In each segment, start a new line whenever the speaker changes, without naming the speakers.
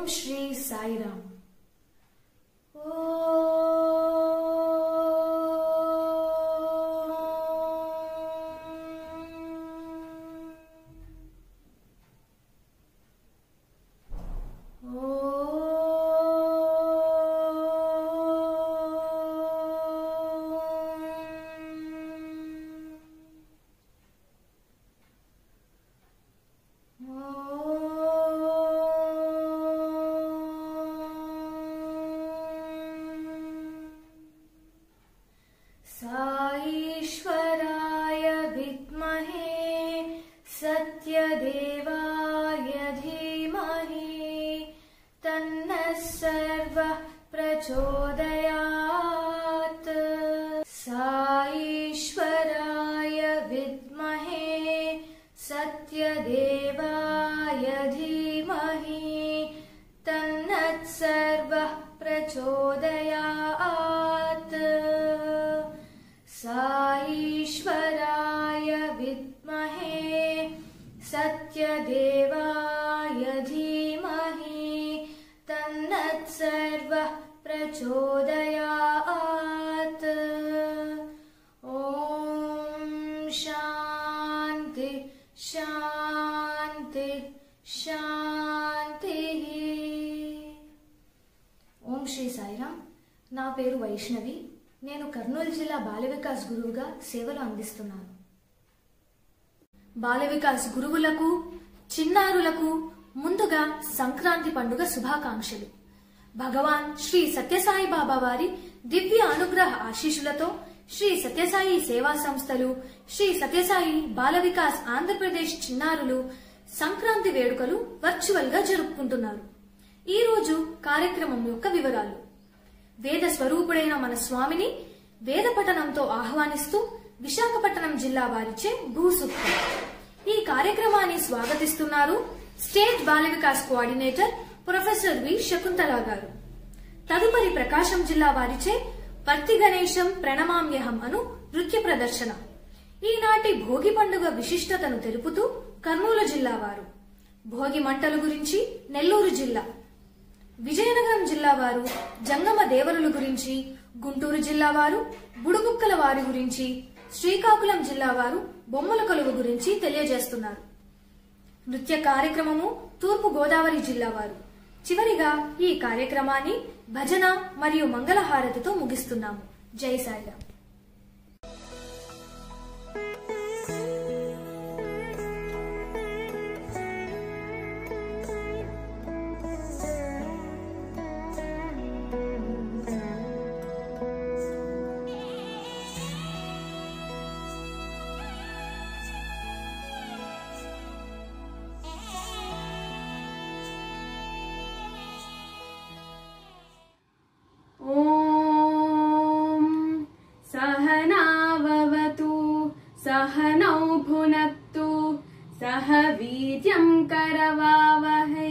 శ్రీ సాయిరామ్ साईश्वराय विद्महे सत्यदेवाय धीमहि तन्नः सर्वः प्रचोदयात् साईश्वराय विद्महे सत्यदेवाय धीमहि तन्नः सर्वः प्रचोदयात् साईश्वराय विद्महे सत्यदेवाय धीमहि तन्नः सर्वः प्रचोदयात् ॐ शान्ति शान्ति శాంతిః ఓం శ్రీ సాయిరామ్ నా పేరు వైష్ణవి నేను కర్నూలు జిల్లా బాల వికాస్ గురువుగా సేవలు అందిస్తున్నాను బాల వికాస్ గురువులకు చిన్నారులకు ముందుగా సంక్రాంతి పండుగ శుభాకాంక్షలు భగవాన్ శ్రీ సత్యసాయి బాబా వారి దివ్య అనుగ్రహ ఆశీస్సులతో శ్రీ సత్యసాయి సేవా సంస్థలు శ్రీ సత్యసాయి బాల వికాస్ ఆంధ్రప్రదేశ్ చిన్నారులు సంక్రాంతి వేడుకలు వర్చువల్ గా జరుపుకుంటున్నారు ఈ రోజు కార్యక్రమం యొక్క వివరాలు వేద స్వరూపుడైన మన స్వామిని వేద పఠనంతో ఆహ్వానిస్తూ విశాఖపట్నం జిల్లా వారిచే భూసూక్తం ఈ కార్యక్రమాన్ని స్వాగతిస్తున్నారు state Bala Vikas coordinator professor V Shakuntala garu తదుపరి ప్రకాశం జిల్లా వారిచే పర్తి గణేశం ప్రణమామ్యహం అను నృత్య ప్రదర్శన ఈనాటి భోగి పండుగ విశిష్టతను తెలుపుతూ కర్నూలు జిల్లా వారు భోగి మంటల గురించి నెల్లూరు జిల్లా విజయనగరం జిల్లా వారు జంగమ దేవరుల గురించి గుంటూరు జిల్లా వారు బుడుబుక్కల వారి గురించి శ్రీకాకుళం జిల్లా వారు బొమ్మల కొలువు గురించి తెలియజేస్తున్నారు నృత్య కార్యక్రమము తూర్పు గోదావరి జిల్లా వారు చివరిగా ఈ కార్యక్రమాన్ని భజన మరియు మంగళహారతితో ముగిస్తున్నాము జై సాయిరామ్
ॐ सहनाववतु सहनौ भुनक्तु सह वीर्यं करवावहै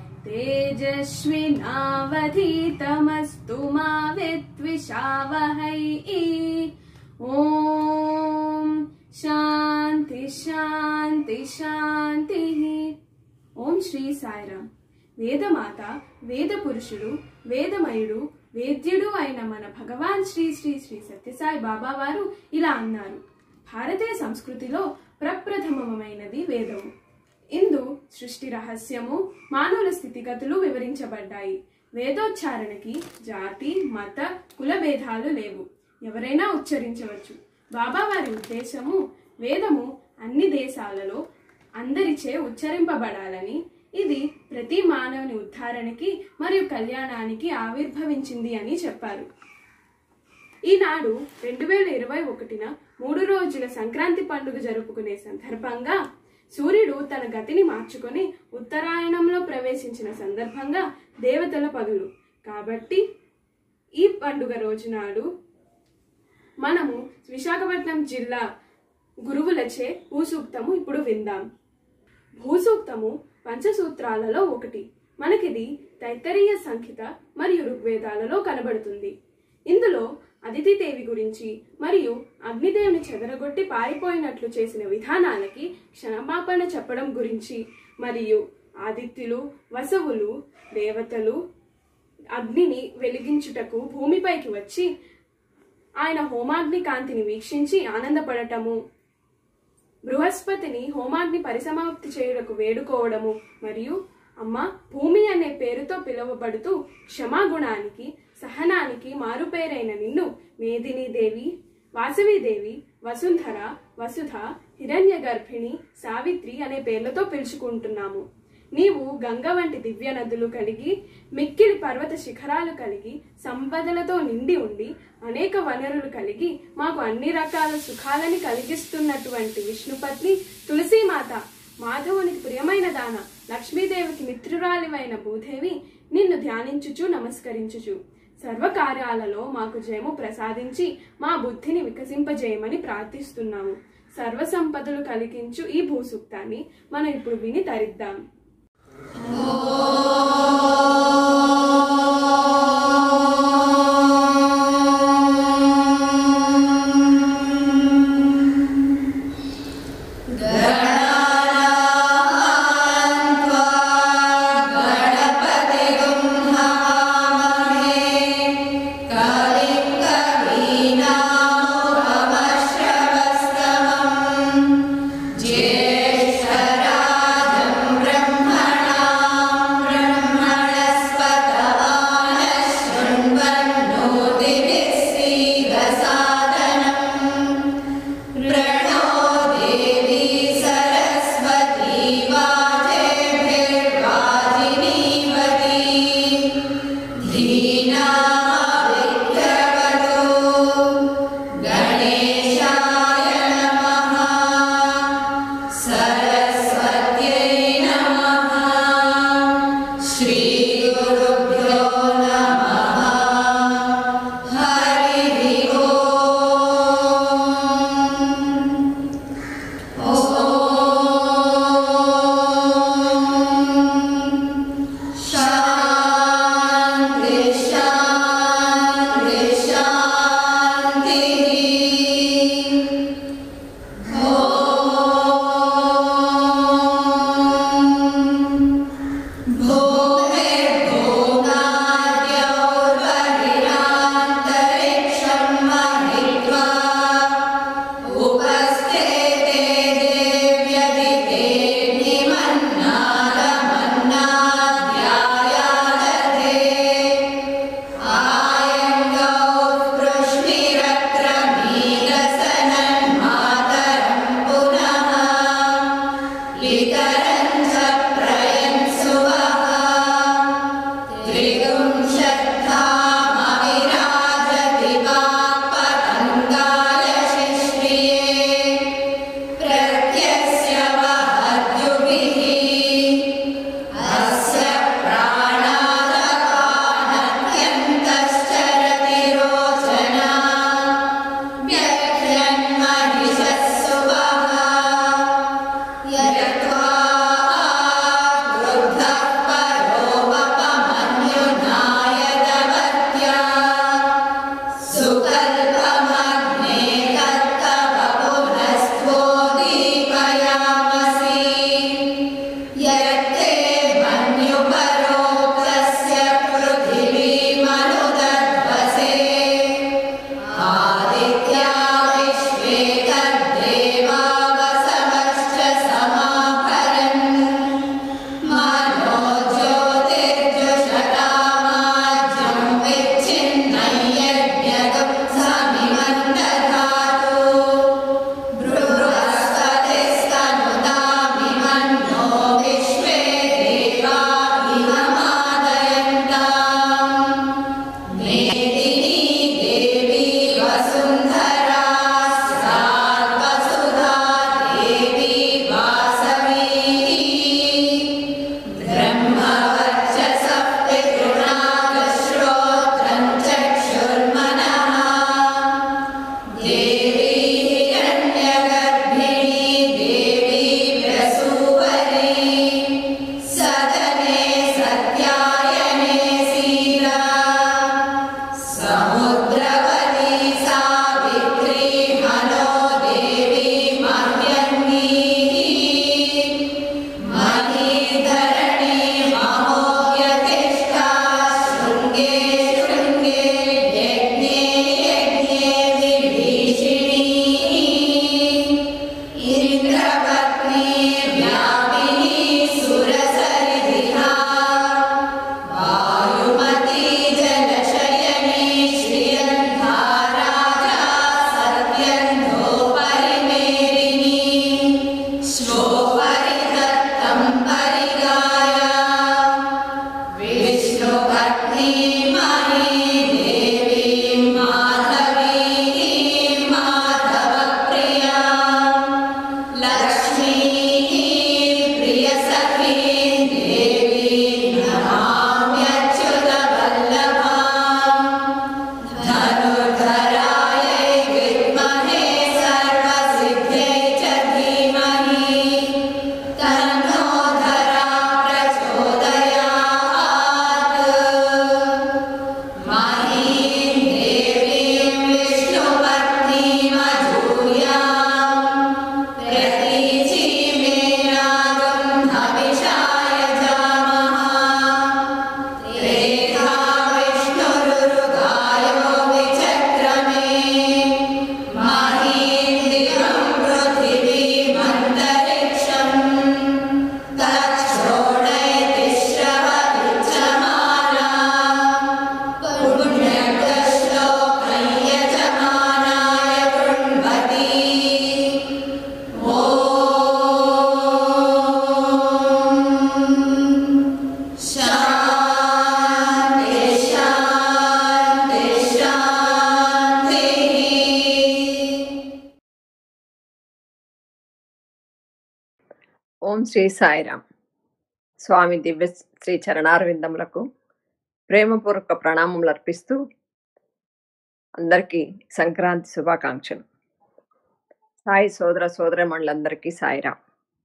तेजस्विनावधीतमस्तु मा विद्विषावहै ॐ शान्ति शान्ति शान्तिः ఓం శ్రీ సాయిరామ్ వేదమాత వేద పురుషుడు వేదమయుడు వేద్యుడు అయిన మన భగవాన్ శ్రీ శ్రీ శ్రీ సత్యసాయి బాబా వారు ఇలా అన్నారు భారతీయ సంస్కృతిలో ప్రప్రథమమైనది వేదము ఇందు సృష్టి రహస్యము మానవుల స్థితిగతులు వివరించబడ్డాయి వేదోచ్చారణకి జాతి మత కుల భేదాలు లేవు ఎవరైనా ఉచ్చరించవచ్చు బాబా వారి ఉద్దేశము వేదము అన్ని దేశాలలో అందరిచే ఉచ్చరింపబడాలని ఇది ప్రతి మానవుని ఉద్ధారణకి మరియు కళ్యాణానికి ఆవిర్భవించింది అని చెప్పారు ఈనాడు రెండు వేల ఇరవై ఒకటిన మూడు రోజుల సంక్రాంతి పండుగ జరుపుకునే సందర్భంగా సూర్యుడు తన గతిని మార్చుకొని ఉత్తరాయణంలో ప్రవేశించిన సందర్భంగా దేవతల పదులు కాబట్టి ఈ పండుగ రోజునాడు మనము విశాఖపట్నం జిల్లా గురువులచే భూసూక్తము ఇప్పుడు విందాం భూసూక్తము పంచసూత్రాలలో ఒకటి మనకిది తైత్తరీయ సంహిత మరియు ఋగ్వేదాలలో కనబడుతుంది ఇందులో అదితిదేవి గురించి మరియు అగ్నిదేవుని చెదరగొట్టి పారిపోయినట్లు చేసిన విధానాలకి క్షమాపణ చెప్పడం గురించి మరియు ఆదిత్యులు వసవులు దేవతలు అగ్నిని వెలిగించుటకు భూమిపైకి వచ్చి ఆయన హోమాగ్ని కాంతిని వీక్షించి ఆనందపడటము బృహస్పతిని హోమాగ్ని పరిసమాప్తి చేయుటకు వేడుకోవడము మరియు అమ్మ భూమి అనే పేరుతో పిలువబడుతూ క్షమాగుణానికి సహనానికి మారుపేరైన నిన్ను మేదిని దేవి వాసవిదేవి వసుంధర వసుధ హిరణ్య గర్భిణి సావిత్రి అనే పేర్లతో పిలుచుకుంటున్నాము నీవు గంగ వంటి దివ్య నదులు కలిగి మిక్కిలి పర్వత శిఖరాలు కలిగి సంపదలతో నిండి ఉండి అనేక వనరులు కలిగి మాకు అన్ని రకాల సుఖాలని కలిగిస్తున్నటువంటి విష్ణుపత్ని తులసీమాత మాధవునికి ప్రియమైన దాన లక్ష్మీదేవికి మిత్రురాలివైన భూదేవి నిన్ను ధ్యానించుచు నమస్కరించుచు సర్వకార్యాలలో మాకు జయము ప్రసాదించి మా బుద్ధిని వికసింపజేయమని ప్రార్థిస్తున్నాము సర్వ సంపదలు కలిగించు ఈ భూసూక్తాన్ని మనం ఇప్పుడు విని తరిద్దాం
ధరణి ఓం శ్రీ సాయిరామ్ స్వామి దివ్య శ్రీ చరణారవిందములకు ప్రేమపూర్వక ప్రణామములు అర్పిస్తూ అందరికీ సంక్రాంతి శుభాకాంక్షలు సాయి సోదర సోదరమణులందరికీ సాయిరామ్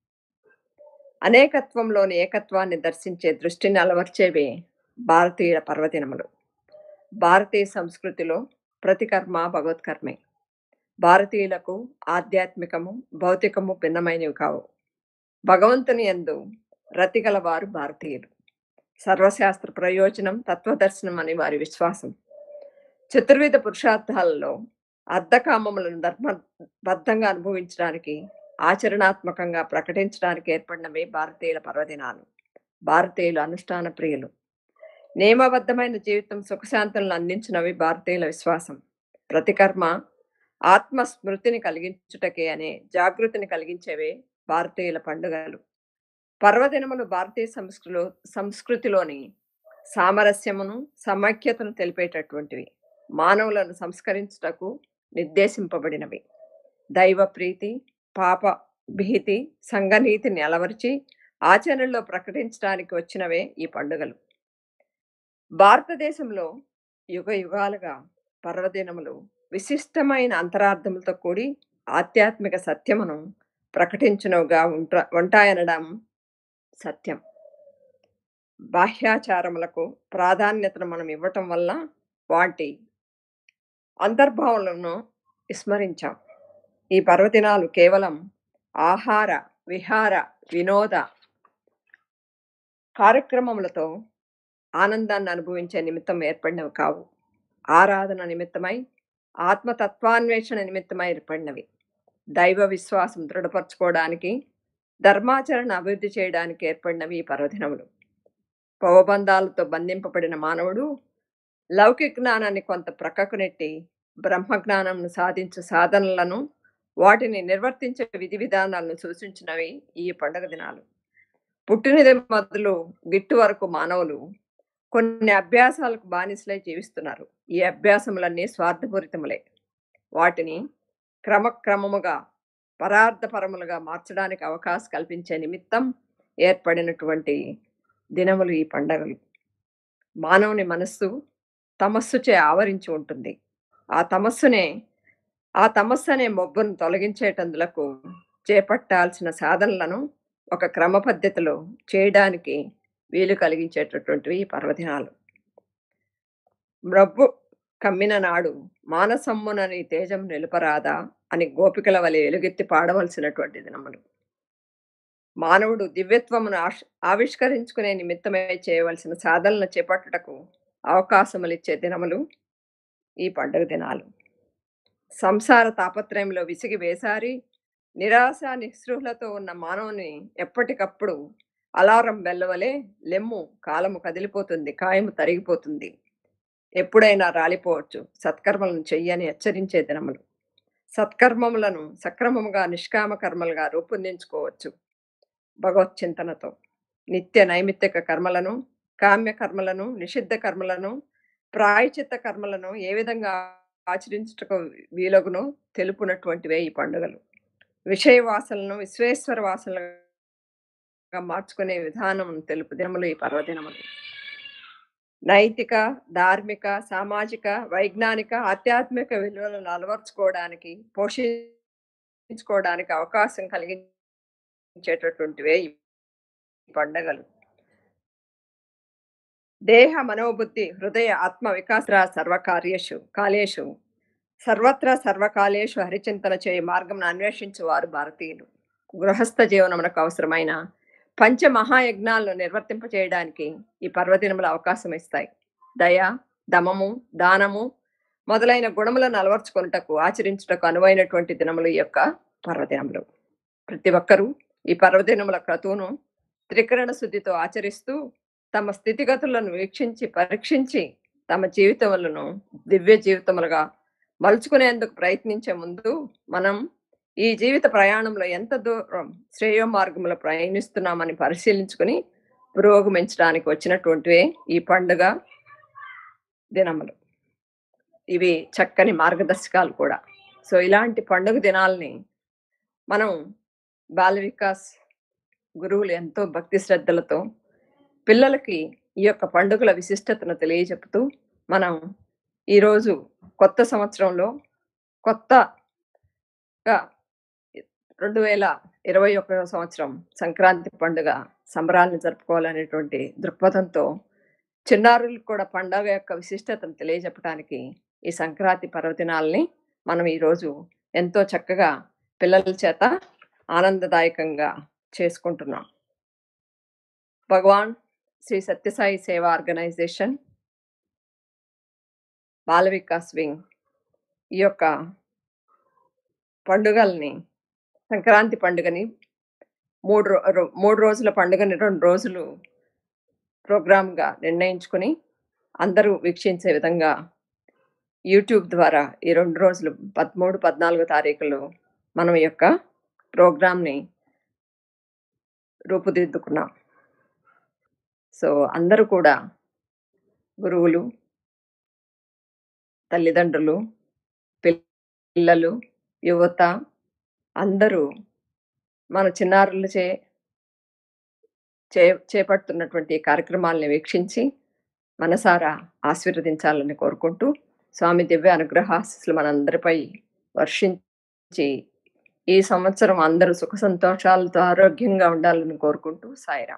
అనేకత్వంలోని ఏకత్వాన్ని దర్శించే దృష్టిని అలవర్చేవే భారతీయ పర్వదినములు భారతీయ సంస్కృతిలో ప్రతి కర్మ భగవత్కర్మే భారతీయులకు ఆధ్యాత్మికము భౌతికము భిన్నమైనవి కావు భగవంతుని యందు రతిగల వారు భారతీయులు సర్వశాస్త్ర ప్రయోజనం తత్వదర్శనం అని వారి విశ్వాసం చతుర్విధ పురుషార్థాలలో అర్ధకామములను ధర్మబద్ధంగా అనుభవించడానికి ఆచరణాత్మకంగా ప్రకటించడానికి ఏర్పడినవే భారతీయుల పర్వదినాలు భారతీయులు అనుష్ఠాన ప్రియులు నియమబద్ధమైన జీవితం సుఖశాంతులను అందించినవి భారతీయుల విశ్వాసం ప్రతి కర్మ ఆత్మస్మృతిని కలిగించుటకే అనే జాగృతిని కలిగించేవే భారతీయుల పండుగలు పర్వదినములు భారతీయ సంస్కృతిలో సంస్కృతిలోని సామరస్యమును సమైక్యతను తెలిపేటటువంటివి మానవులను సంస్కరించుటకు నిర్దేశింపబడినవి దైవ ప్రీతి పాప భీతి సంఘనీతిని అలవరిచి ఆచరణలో ప్రకటించడానికి వచ్చినవే ఈ పండుగలు భారతదేశంలో యుగ యుగాలుగా పర్వదినములు విశిష్టమైన అంతరార్థములతో కూడి ఆధ్యాత్మిక సత్యమును ప్రకటించునుగా ఉంట ఉంటాయనడం సత్యం బాహ్యాచారములకు ప్రాధాన్యతను మనం ఇవ్వటం వల్ల వాటి అంతర్భావాలను విస్మరించాం ఈ పర్వదినాలు కేవలం ఆహార విహార వినోద కార్యక్రమములతో ఆనందాన్ని అనుభవించే నిమిత్తం ఏర్పడినవి కావు ఆరాధన నిమిత్తమై ఆత్మతత్వాన్వేషణ నిమిత్తమై ఏర్పడినవి దైవ విశ్వాసం దృఢపరచుకోవడానికి ధర్మాచరణ అభివృద్ధి చేయడానికి ఏర్పడినవి ఈ పర్వదినములు భవబంధాలతో బంధింపబడిన మానవుడు లౌకిక జ్ఞానాన్ని కొంత ప్రక్కకు నెట్టి బ్రహ్మజ్ఞానంను సాధించు సాధనలను వాటిని నిర్వర్తించే విధి విధానాలను సూచించినవి ఈ పండుగ దినాలు పుట్టినది మొదలు గిట్టు వరకు మానవులు కొన్ని అభ్యాసాలకు బానిసలై జీవిస్తున్నారు ఈ అభ్యాసములన్నీ స్వార్థపూరితములే వాటిని క్రమక్రమముగా పరార్థపరములుగా మార్చడానికి అవకాశం కల్పించే నిమిత్తం ఏర్పడినటువంటి దినములు ఈ పండగలు మానవుని మనస్సు తమస్సుచే ఆవరించి ఉంటుంది ఆ తమస్సునే ఆ తమస్సు అనే మొబ్బును తొలగించేటందులకు చేపట్టాల్సిన సాధనలను ఒక క్రమ పద్ధతిలో చేయడానికి వీలు కలిగించేటటువంటివి ఈ పర్వదినాలు మబ్బు కమ్మిన నాడు మానసమ్మునని తేజం నిలుపరాదా అని గోపికల వలె ఎలుగెత్తి పాడవలసినటువంటి దినములు మానవుడు దివ్యత్వమును ఆష్ ఆవిష్కరించుకునే నిమిత్తమే చేయవలసిన సాధనలు చేపట్టుటకు అవకాశములు ఇచ్చే దినములు ఈ పండుగ దినాలు సంసార తాపత్రయంలో విసిగి వేసారి నిరాశ నిస్పృహలతో ఉన్న మానవుని ఎప్పటికప్పుడు అలారం వెళ్ళవలే లెమ్ము కాలము కదిలిపోతుంది కాయము తరిగిపోతుంది ఎప్పుడైనా రాలిపోవచ్చు సత్కర్మలను చెయ్యని హెచ్చరించే దినములు సత్కర్మములను సక్రమముగా నిష్కామ కర్మలుగా రూపొందించుకోవచ్చు భగవత్ చింతనతో నిత్య నైమిత్తిక కర్మలను కామ్య కర్మలను నిషిద్ధ కర్మలను ప్రాయచిత్త కర్మలను ఏ విధంగా ఆచరించుటకు వీలగునో తెలుపునటువంటివే ఈ పండుగలు విషయ వాసనలను విశ్వేశ్వర వాసనలుగా మార్చుకునే విధానం తెలుపు దినములు ఈ పర్వదినములు నైతిక ధార్మిక సామాజిక వైజ్ఞానిక ఆధ్యాత్మిక విలువలను అలవర్చుకోవడానికి పోషించుకోవడానికి అవకాశం కలిగించేటటువంటివే ఈ పండగలు దేహ మనోబుద్ధి హృదయ ఆత్మ వికాస సర్వకార్యేషు కాలేషు సర్వత్రా సర్వకాలేషు హరిచింతన చేయ మార్గం అన్వేషించు వారు భారతీయులు గృహస్థ జీవనమునకు అవసరమైన పంచ మహాయజ్ఞాలను నిర్వర్తింపచేయడానికి ఈ పర్వదినములు అవకాశం ఇస్తాయి దయ దమము దానము మొదలైన గుణములను అలవర్చుకొనుటకు ఆచరించుటకు అనువైనటువంటి దినములు ఈ యొక్క పర్వదినములు ప్రతి ఒక్కరూ ఈ పర్వదినముల క్రతువును త్రికరణ శుద్ధితో ఆచరిస్తూ తమ స్థితిగతులను వీక్షించి పరీక్షించి తమ జీవితములను దివ్య జీవితములుగా మలుచుకునేందుకు ప్రయత్నించే ముందు మనం ఈ జీవిత ప్రయాణంలో ఎంత దూరం శ్రేయో మార్గంలో ప్రయాణిస్తున్నామని పరిశీలించుకుని పురోగమించడానికి వచ్చినటువంటివే ఈ పండుగ దినములు ఇవి చక్కని మార్గదర్శకాలు కూడా సో ఇలాంటి పండుగ దినాల్ని మనం బాల వికాస్ గురువులు ఎంతో భక్తి శ్రద్ధలతో పిల్లలకి ఈ యొక్క పండుగల విశిష్టతను తెలియజెపుతూ మనం ఈరోజు కొత్త సంవత్సరంలో కొత్తగా రెండు వేల ఇరవై ఒకటో సంవత్సరం సంక్రాంతి పండుగ సంబరాలను జరుపుకోవాలనేటువంటి దృక్పథంతో చిన్నారులకు కూడా పండుగ యొక్క విశిష్టతను తెలియజెప్పడానికి ఈ సంక్రాంతి పర్వదినాల్ని మనం ఈరోజు ఎంతో చక్కగా పిల్లల చేత ఆనందదాయకంగా చేసుకుంటున్నాం భగవాన్ శ్రీ సత్యసాయి సేవా ఆర్గనైజేషన్ బాల వికాస్ వింగ్ ఈ యొక్క పండుగల్ని సంక్రాంతి పండుగని మూడు రో- రో- మూడు రోజుల పండుగని రెండు రోజులు ప్రోగ్రామ్గా నిర్ణయించుకుని అందరూ వీక్షించే విధంగా యూట్యూబ్ ద్వారా ఈ రెండు రోజులు పదమూడు పద్నాలుగు తారీఖులు మనం ఈ యొక్క ప్రోగ్రామ్ని రూపుదిద్దుకున్నాం సో అందరూ కూడా గురువులు తల్లిదండ్రులు పిల్- పిల్లలు యువత అందరూ మన చిన్నారులు చే చే చేపడుతున్నటువంటి ఈ కార్యక్రమాలని వీక్షించి మనసారా ఆశీర్వదించాలని కోరుకుంటూ స్వామి దివ్య అనుగ్రహాశిస్సులు మనందరిపై వర్షించి ఈ సంవత్సరం అందరూ సుఖ సంతోషాలతో ఆరోగ్యంగా ఉండాలని కోరుకుంటూ సాయిరా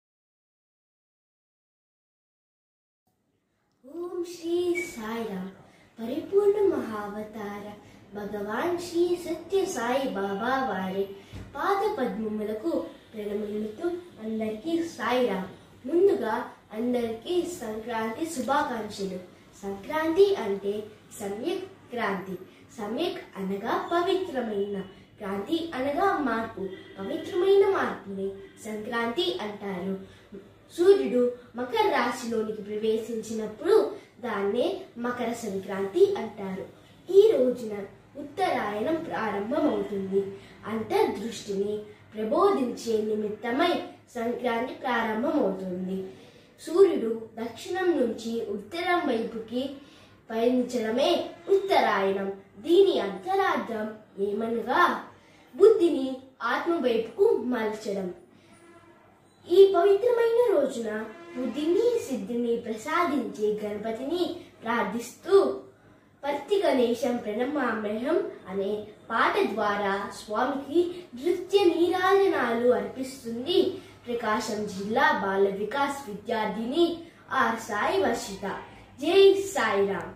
ఓం శ్రీ సాయిరామ్ పరిపూర్ణ మహావతార భగవాన్ శ్రీ సత్య సాయి బాబా వారి పాద పద్మములకు ప్రణములతో అందరికీ సాయిరామ్ ముందుగా అందరికీ సంక్రాంతి శుభాకాంక్షలు సంక్రాంతి అంటే సమ్యక్ క్రాంతి సమ్యక్ అనగా పవిత్రమైన క్రాంతి అనగా మార్పు పవిత్రమైన మార్పుని సంక్రాంతి అంటారు సూర్యుడు మకర రాశిలోనికి ప్రవేశించినప్పుడు దాన్నే మకర సంక్రాంతి అంటారు ఈ రోజున ఉత్తరాయణం ప్రారంభమవుతుంది అంతర్దృష్టిని ప్రబోధించే నిమిత్తమై సంక్రాంతి ప్రారంభమవుతుంది సూర్యుడు దక్షిణం నుంచి ఉత్తరం వైపుకి పయనించడమే ఉత్తరాయణం దీని అంతరార్థం ఏమనగా బుద్ధిని ఆత్మ వైపుకు మలచడం ఈ పవిత్రమైన రోజున బుద్ధిని సిద్ధిని ప్రసాదించే గణపతిని ప్రార్థిస్తూ పర్తి గణేశం ప్రణమామ్యహం అనే పాట ద్వారా స్వామికి నృత్య నీరాజనాలు అర్పిస్తుంది ప్రకాశం జిల్లా బాల వికాస్ విద్యార్థిని ఆర్ సాయి వర్షిత జై సాయిరామ్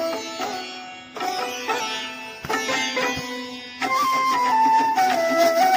Thank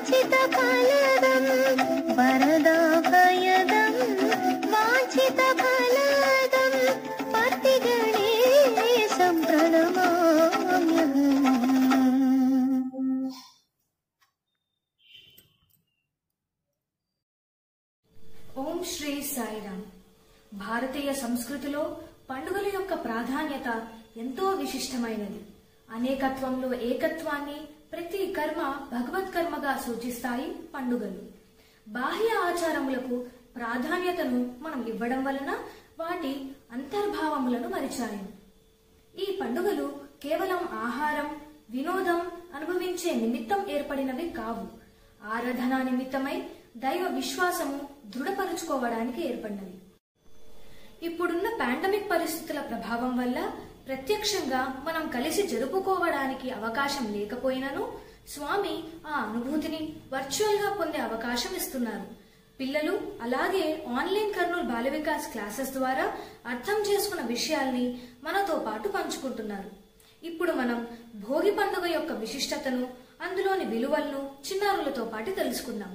वाञ्छितफलदं वरदाभयदं वाञ्छितफलदं पतिगणेशं प्रणमाम्यहम्
ఓం శ్రీ సాయిరామ్ భారతీయ సంస్కృతిలో పండుగల యొక్క ప్రాధాన్యత ఎంతో విశిష్టమైనది అనేకత్వంలో ఏకత్వాన్ని ప్రతి కర్మ భగవత్ కర్మగా సూచిస్తాయి పండుగలు బాహ్య ఆచారములకు ప్రాధాన్యతను మనం ఇవ్వడం వలన వాటి అంతర్భావములను మరిచాయి ఈ పండుగలు కేవలం ఆహారం వినోదం అనుభవించే నిమిత్తం ఏర్పడినవి కావు ఆరాధన నిమిత్తమై దైవ విశ్వాసము దృఢపరుచుకోవడానికి ఏర్పడినవి ఇప్పుడున్న పాండమిక్ పరిస్థితుల ప్రభావం వల్ల ప్రత్యక్షంగా మనం కలిసి జరుపుకోవడానికి అవకాశం లేకపోయినను స్వామి ఆ అనుభూతిని వర్చువల్ గా పొందే అవకాశం ఇస్తున్నారు పిల్లలు అలాగే ఆన్లైన్ కర్నూలు బాల వికాస్ క్లాసెస్ ద్వారా అర్థం చేసుకున్న విషయాల్ని మనతో పాటు పంచుకుంటున్నారు ఇప్పుడు మనం భోగి పండుగ యొక్క విశిష్టతను అందులోని విలువలను చిన్నారులతో పాటు తెలుసుకుందాం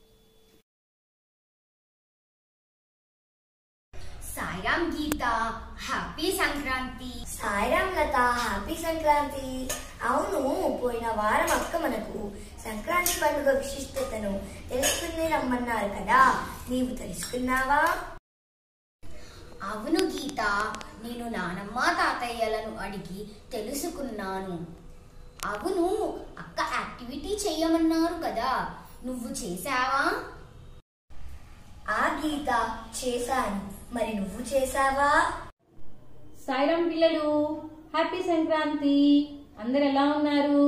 సాయిరామ్ గీత హ్యాపీ సంక్రాంతి
సాయిరామ్ లత హ్యాపీ సంక్రాంతి అవును పోయిన వారం అక్క మనకు సంక్రాంతి పండుగ విశిష్టతను తెలుసుకుని రమ్మన్నారు కదా నీవు తెలుసుకున్నావా
అవును గీత నేను నానమ్మ తాతయ్యలను అడిగి తెలుసుకున్నాను అవును అక్క యాక్టివిటీ చేయమన్నారు కదా నువ్వు చేశావా
ఆ గీత చేశాను మరి నువ్వు చేశావా
సాయిరామ్ పిల్లలు హ్యాపీ సంక్రాంతి అందరు ఎలా ఉన్నారు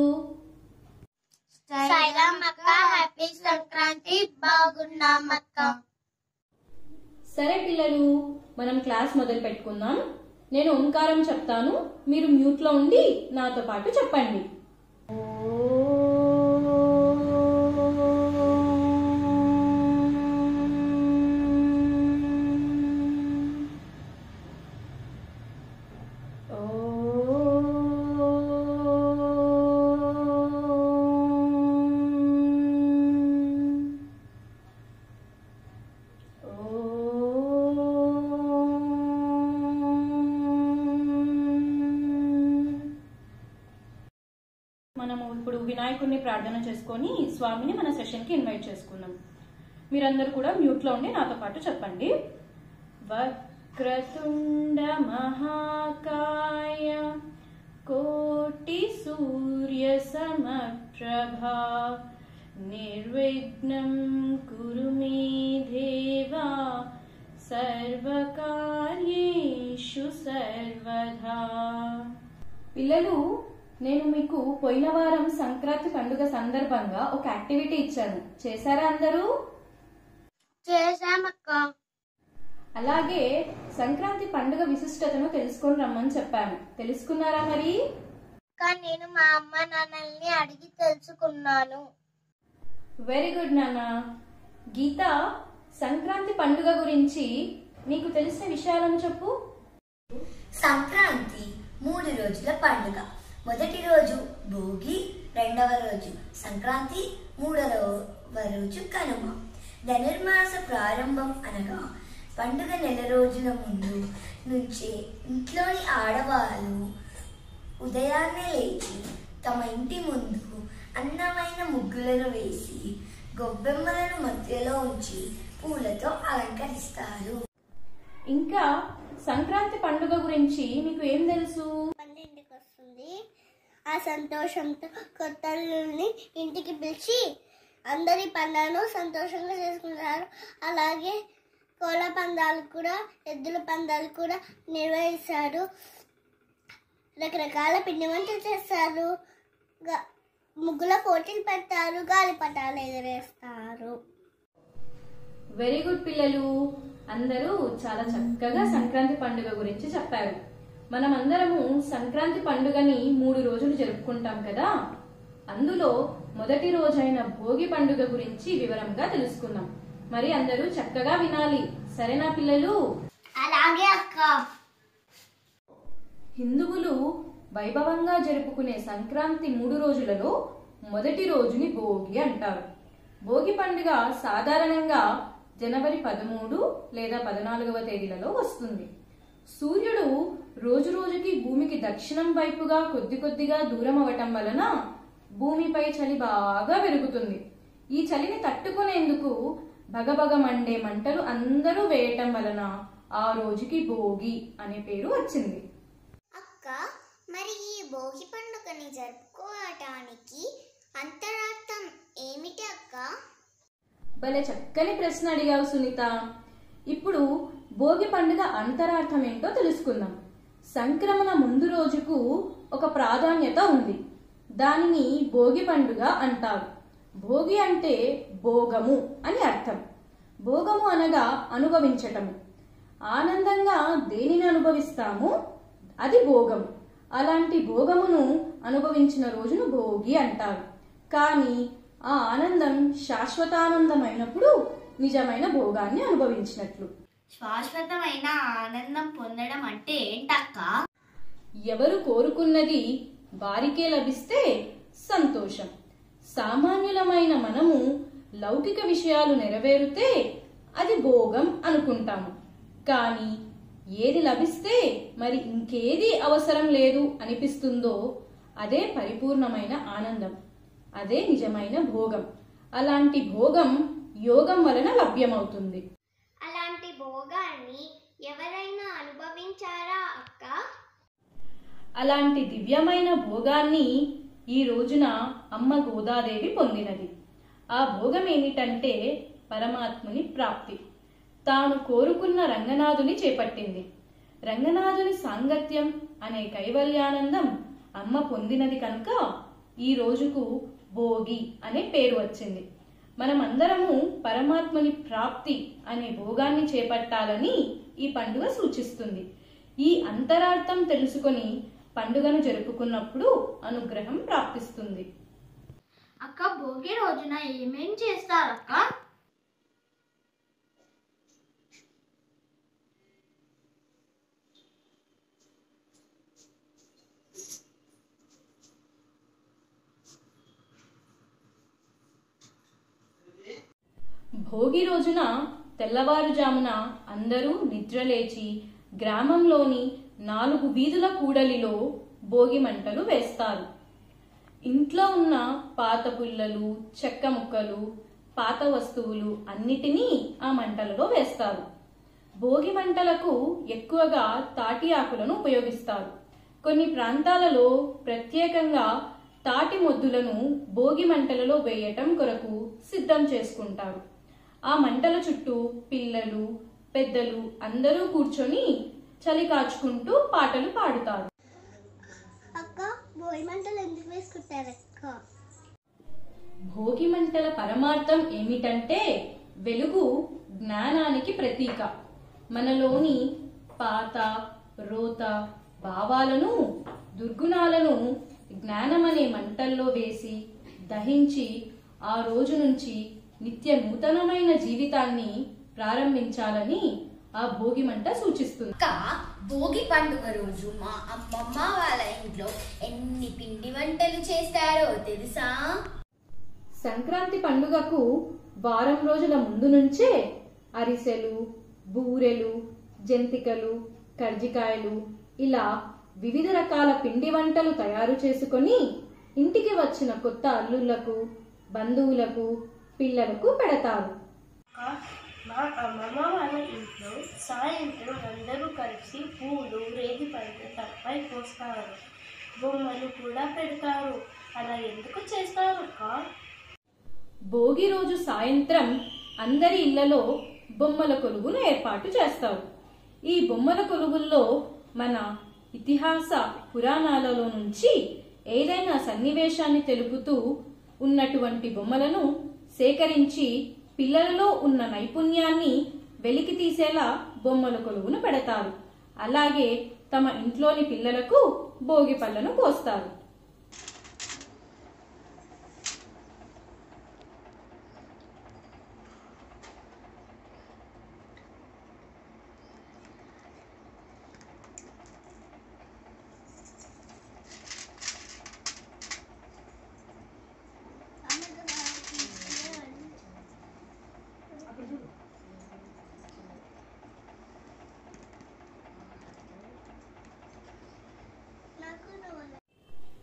సాయిరామ్ అక్క హ్యాపీ సంక్రాంతి బాగున్నాం అక్క
సరే పిల్లలు మనం క్లాస్ మొదలు పెట్టుకుందాం నేను ఓంకారం చెప్తాను మీరు మ్యూట్ లో ఉండి నాతో పాటు చెప్పండి మనము ఇప్పుడు వినాయకుడిని ప్రార్థన చేసుకొని స్వామిని మన సెషన్కి ఇన్వైట్ చేసుకుందాం మీరందరూ కూడా మ్యూట్లో ఉండి నాతో పాటు చెప్పండి వక్రతుండ మహాకాయ కోటి సూర్య సమప్రభా నిర్విఘ్నం కురు మే దేవా సర్వకార్యేషు సర్వదా పిల్లలు నేను మీకు పోయిన వారం సంక్రాంతి పండుగ సందర్భంగా ఒక యాక్టివిటీ ఇచ్చాను చేశారా అందరూ
చేశాం అక్క
అలాగే సంక్రాంతి పండుగ విశిష్టతను తెలుసుకొని రమ్మని చెప్పాను తెలుసుకున్నారా మరి
అక్క నేను మా అమ్మ నాన్నల్ని అడిగి తెలుసుకున్నాను
వెరీ గుడ్ నాన్న గీత సంక్రాంతి పండుగ గురించి నీకు తెలిసిన విషయాలను చెప్పు
సంక్రాంతి మూడు రోజుల పండుగ మొదటి రోజు భోగి రెండవ రోజు సంక్రాంతి మూడవ రోజు కనుమ ధనుర్మాస ప్రారంభం అనగా పండుగ నెల రోజుల ముందు నుంచే ఇంట్లోని ఆడవాళ్ళు ఉదయాన్నే లేచి తమ ఇంటి ముందు అందమైన ముగ్గులను వేసి గొబ్బెమ్మలను మధ్యలో ఉంచి పూలతో అలంకరిస్తారు
ఇంకా సంక్రాంతి పండుగ గురించి మీకు ఏం తెలుసు
పండు ఇంటికి వస్తుంది ఆ సంతోషంతో కొత్త అల్లుల్ని ఇంటికి పిలిచి అందరి పండుగను సంతోషంగా చేసుకుంటారు అలాగే కోళ్ళ పందాలు కూడా ఎద్దుల పందాలు కూడా నిర్వహిస్తారు రకరకాల పిండి వంటలు చేస్తారు గా- ముగ్గుల పోటీలు పెడతారు గాలిపటాలు ఎగరేస్తారు
వెరీ గుడ్ పిల్లలు అందరూ చాలా చక్కగా సంక్రాంతి పండుగ గురించి చెప్పారు మనం అందరము సంక్రాంతి పండుగని మూడు రోజులు జరుపుకుంటాం కదా అందులో మొదటి రోజైన భోగి పండుగ గురించి వివరంగా తెలుసుకుందాం మరి అందరూ చక్కగా వినాలి సరేనా పిల్లలు
అలాగే అక్క
హిందువులు వైభవంగా జరుపుకునే సంక్రాంతి మూడు రోజులలో మొదటి రోజుని భోగి అంటారు భోగి పండుగ సాధారణంగా జనవరి పదమూడు లేదా పద్నాలుగవ తేదీలలో వస్తుంది సూర్యుడు రోజు రోజుకి భూమికి దక్షిణం వైపుగా కొద్ది కొద్దిగా దూరం అవటం వలన భూమిపై చలి బాగా పెరుగుతుంది ఈ చలిని తట్టుకునేందుకు భగభగ మండే మంటలు అందరూ వేయటం వలన ఆ రోజుకి భోగి అనే పేరు వచ్చింది
అక్క మరి ఈ భోగి పండుగని జరుపుకోవటానికి అంతరార్థం ఏమిటి అక్క
భలే చక్కని ప్రశ్న అడిగావు సునీత ఇప్పుడు భోగి పండుగ అంతరార్థం ఏంటో తెలుసుకుందాం సంక్రమణ ముందు రోజుకు ఒక ప్రాధాన్యత ఉంది దానిని భోగి పండుగ అంటారు భోగి అంటే భోగము అని అర్థం భోగము అనగా అనుభవించటము ఆనందంగా దేనిని అనుభవిస్తామో అది భోగము అలాంటి భోగమును అనుభవించిన రోజును భోగి అంటారు కానీ ఆ ఆనందం శాశ్వతానందమైనప్పుడు నిజమైన భోగాన్ని అనుభవించినట్లు
శాశ్వతమైన ఆనందం పొందడం అంటే ఏంటక్క
ఎవరు కోరుకున్నది వారికే లభిస్తే సంతోషం సామాన్యులమైన మనము లౌకిక విషయాలు నెరవేరితే అది భోగం అనుకుంటాము కానీ ఏది లభిస్తే మరి ఇంకేది అవసరం లేదు అనిపిస్తుందో అదే పరిపూర్ణమైన ఆనందం అదే నిజమైన భోగం అలాంటి భోగం యోగం వలన లభ్యమవుతుంది
అలాంటి భోగాన్ని ఎవరైనా అనుభవించారా అక్క
అలాంటి దివ్యమైన భోగాన్ని ఈ రోజున అమ్మ గోదాదేవి పొందినది ఆ భోగం ఏమిటంటే పరమాత్ముని ప్రాప్తి తాను కోరుకున్న రంగనాథుని చేపట్టింది రంగనాథుని సాంగత్యం అనే కైవల్యానందం అమ్మ పొందినది కనుక ఈ రోజుకు భోగి అనే పేరు వచ్చింది మనమందరము పరమాత్మని ప్రాప్తి అనే భోగాన్ని చేపట్టాలని ఈ పండుగ సూచిస్తుంది ఈ అంతరార్థం తెలుసుకొని పండుగను జరుపుకున్నప్పుడు అనుగ్రహం ప్రాప్తిస్తుంది
అక్క భోగి రోజున ఏమేం చేస్తారక్క
భోగి రోజున తెల్లవారుజామున అందరూ నిద్రలేచి గ్రామంలోని నాలుగు వీధుల కూడలిలో భోగి మంటలు వేస్తారు ఇంట్లో ఉన్న పాత పుల్లలు చెక్క ముక్కలు పాత వస్తువులు అన్నిటినీ ఆ మంటలలో వేస్తారు భోగి మంటలకు ఎక్కువగా తాటి ఆకులను ఉపయోగిస్తారు కొన్ని ప్రాంతాలలో ప్రత్యేకంగా తాటి మొద్దులను భోగి మంటలలో వేయటం కొరకు సిద్ధం చేసుకుంటారు ఆ మంటల చుట్టూ పిల్లలు పెద్దలు అందరూ కూర్చొని చలి కాచుకుంటూ పాటలు పాడుతారు
అక్క భోగి మంటలు ఎందుకు వేసుకుంటారు అక్క
భోగి మంటల పరమార్థం ఏమిటంటే వెలుగు జ్ఞానానికి ప్రతీక మనలోని పాత రోత భావాలను దుర్గుణాలను జ్ఞానమనే మంటల్లో వేసి దహించి ఆ రోజు నుంచి నిత్య నూతనమైన జీవితాన్ని ప్రారంభించాలని ఆ భోగి మంట సూచిస్తుంది
అక్క భోగి పండుగ రోజు మా అమ్మమ్మ వాళ్ళ ఇంట్లో ఎన్ని పిండి వంటలు చేస్తారో తెలుసా
సంక్రాంతి పండుగకు వారం రోజుల ముందు నుంచే అరిసెలు బూరెలు జంతికలు కర్జికాయలు ఇలా వివిధ రకాల పిండి వంటలు తయారు చేసుకొని ఇంటికి వచ్చిన కొత్త అల్లుళ్లకు బంధువులకు పిల్లలకు పెడతారు
మా అమ్మమ్మ వాళ్ళ ఇంట్లో సాయంత్రం అందరూ కలిసి పూలు రేగి పళ్ళు తలపై పోస్తారు బొమ్మలు కూడా పెడతారు అలా ఎందుకు చేస్తారు అక్క
భోగి రోజు సాయంత్రం అందరి ఇళ్లలో బొమ్మల కొలువును ఏర్పాటు చేస్తారు ఈ బొమ్మల కొలువుల్లో మన ఇతిహాస పురాణాలలో నుంచి ఏదైనా సన్నివేశాన్ని తెలుపుతూ ఉన్నటువంటి బొమ్మలను సేకరించి పిల్లలలో ఉన్న నైపుణ్యాన్ని వెలికి తీసేలా బొమ్మల కొలువును పెడతారు అలాగే తమ ఇంట్లోని పిల్లలకు భోగి పళ్ళను పోస్తారు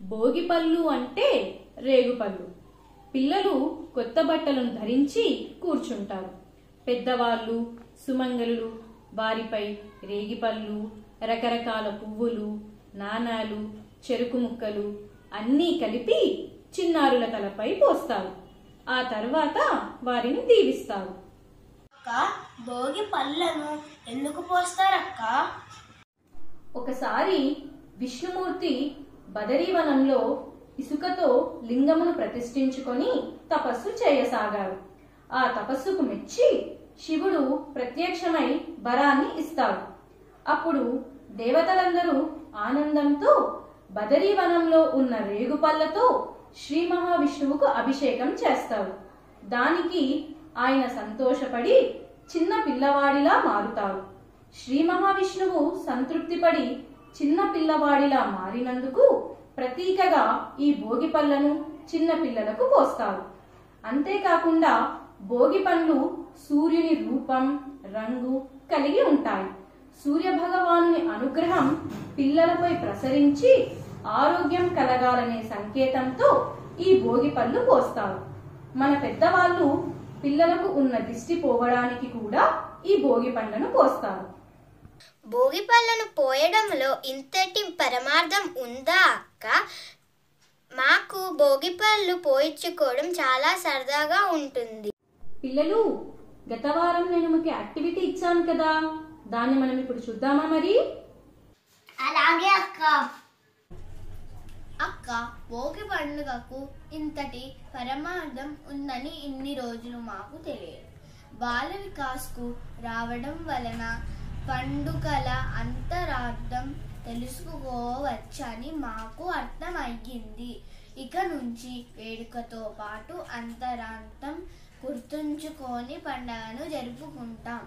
భోగి పళ్ళు అంటే రేగుపళ్ళు పిల్లలు కొత్త బట్టలను ధరించి కూర్చుంటారు పెద్దవాళ్ళు సుమంగళులు వారిపై రేగిపళ్ళు రకరకాల పువ్వులు నాణాలు చెరుకు ముక్కలు అన్నీ కలిపి చిన్నారుల తలపై పోస్తారు ఆ తర్వాత వారిని దీవిస్తారు
అక్క భోగి పళ్ళను ఎందుకు పోస్తారక్క
ఒకసారి విష్ణుమూర్తి బదరీవనంలో ఇసుకతో లింగమును ప్రతిష్ఠించుకొని తపస్సు చేయసాగారు ఆ తపస్సుకు మెచ్చి శివుడు ప్రత్యక్షమై వరాన్ని ఇస్తాడు అప్పుడు దేవతలందరూ ఆనందంతో బదరీవనంలో ఉన్న రేగుపళ్ళతో శ్రీ మహావిష్ణువుకు అభిషేకం చేస్తారు దానికి ఆయన సంతోషపడి చిన్న పిల్లవాడిలా మారుతారు శ్రీ మహావిష్ణువు సంతృప్తిపడి చిన్న పిల్లవాడిలా మారినందుకు ప్రతీకగా ఈ భోగి పళ్ళను చిన్న పిల్లలకు పోస్తారు అంతేకాకుండా భోగి పండ్లు సూర్యుని రూపం రంగు కలిగి ఉంటాయి సూర్య భగవానుని అనుగ్రహం పిల్లలపై ప్రసరించి ఆరోగ్యం కలగాలనే సంకేతంతో ఈ భోగి పళ్ళు పోస్తారు మన పెద్దవాళ్ళు పిల్లలకు ఉన్న దిష్టి పోవడానికి కూడా ఈ భోగి పండ్లను పోస్తారు
భోగి పళ్ళను పోయడంలో ఇంతటి పరమార్థం ఉందా అక్క మాకు భోగి పళ్ళు పోయించుకోవడం చాలా సరదాగా ఉంటుంది
పిల్లలు గత వారం నేను మీకు యాక్టివిటీ ఇచ్చాను కదా దాన్ని మనం ఇప్పుడు చూద్దామా మరి
అలాగే అక్క
అక్క భోగి పండుగకు ఇంతటి పరమార్థం ఉందని ఇన్ని రోజులు మాకు తెలియదు బాల వికాస్కు రావడం వలన పండుగల అంతరార్థం తెలుసుకోవచ్చని మాకు అర్థమయ్యింది ఇక నుంచి వేడుకతో పాటు అంతరార్థం గుర్తుంచుకొని పండుగను జరుపుకుంటాం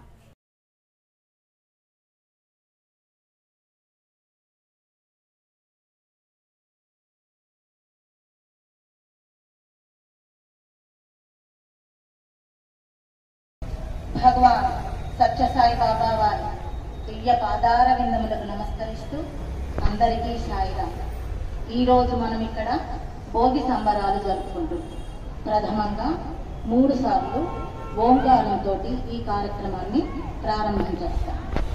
భగవాన్ సత్యసాయి బాబా వారి దివ్య పాదార విందములకు నమస్కరిస్తూ అందరికీ సాయిరాం ఈరోజు మనం ఇక్కడ భోగి సంబరాలు జరుపుకుంటున్నాం ప్రథమంగా మూడు సార్లు ఓంకారంతో ఈ కార్యక్రమాన్ని ప్రారంభం చేస్తాం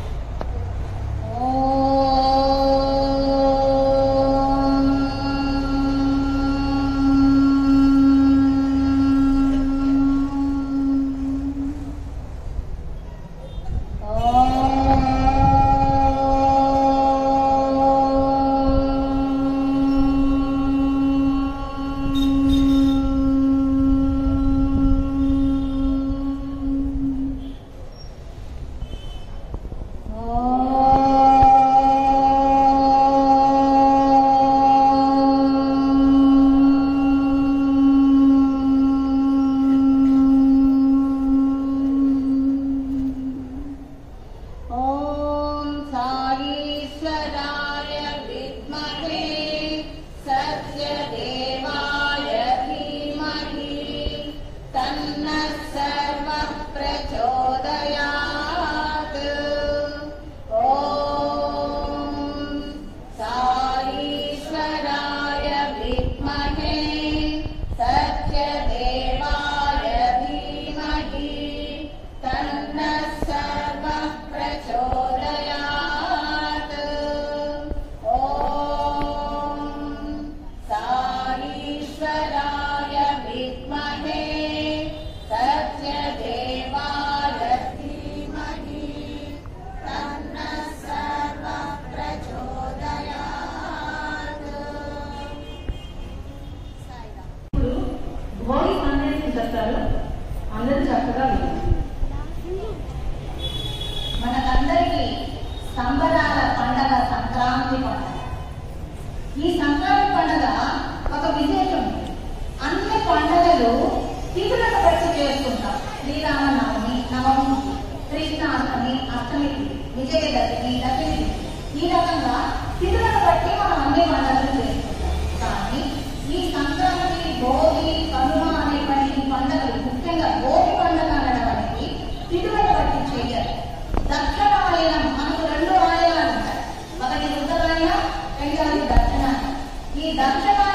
ॐ साईश्वराय विद्महे सत्यदेवाय धीमहि तन्नः सर्वः प्रचोदयात् ॐ साईश्वराय विद्महे सत्यदेवाय धीमहि तन्नः सर्वः प्रचोदयात् ॐ साईश्वराय विद्महे सत्यदेवाय धीमहि तन्नः सर्वः प्रचोदयात्
భోగి సందేశం చెప్తారు అందరూ చక్కగా వినండి.
మనకందరికీ సంబరాల పండగ సంక్రాంతి పండగ ఈ సంక్రాంతి పండగ ఒక విశేషం ఉంది. అన్ని పండగలు తిథులను బట్టి చేసుకుంటాం శ్రీరామనవమి నవమి కృష్ణాష్టమి అష్టమి విజయదశమి దశమి ఈ రకంగా తిథులను బట్టి మనం అన్ని పండుగలు చేసుకుంటాం కానీ ఈ సంక్రాంతి భోగి కనుమ అనేటువంటి ఈ పండుగలు ముఖ్యంగా భోగి పండుగ అనడానికి తిథులను బట్టి చేయరు దక్షిణాయనం మనకు రెండు ఆలయాలు ఉంటాయి ఒకటి ఉత్తరాయణ రెండవది దక్షిణాయనం ఈ దక్షిణ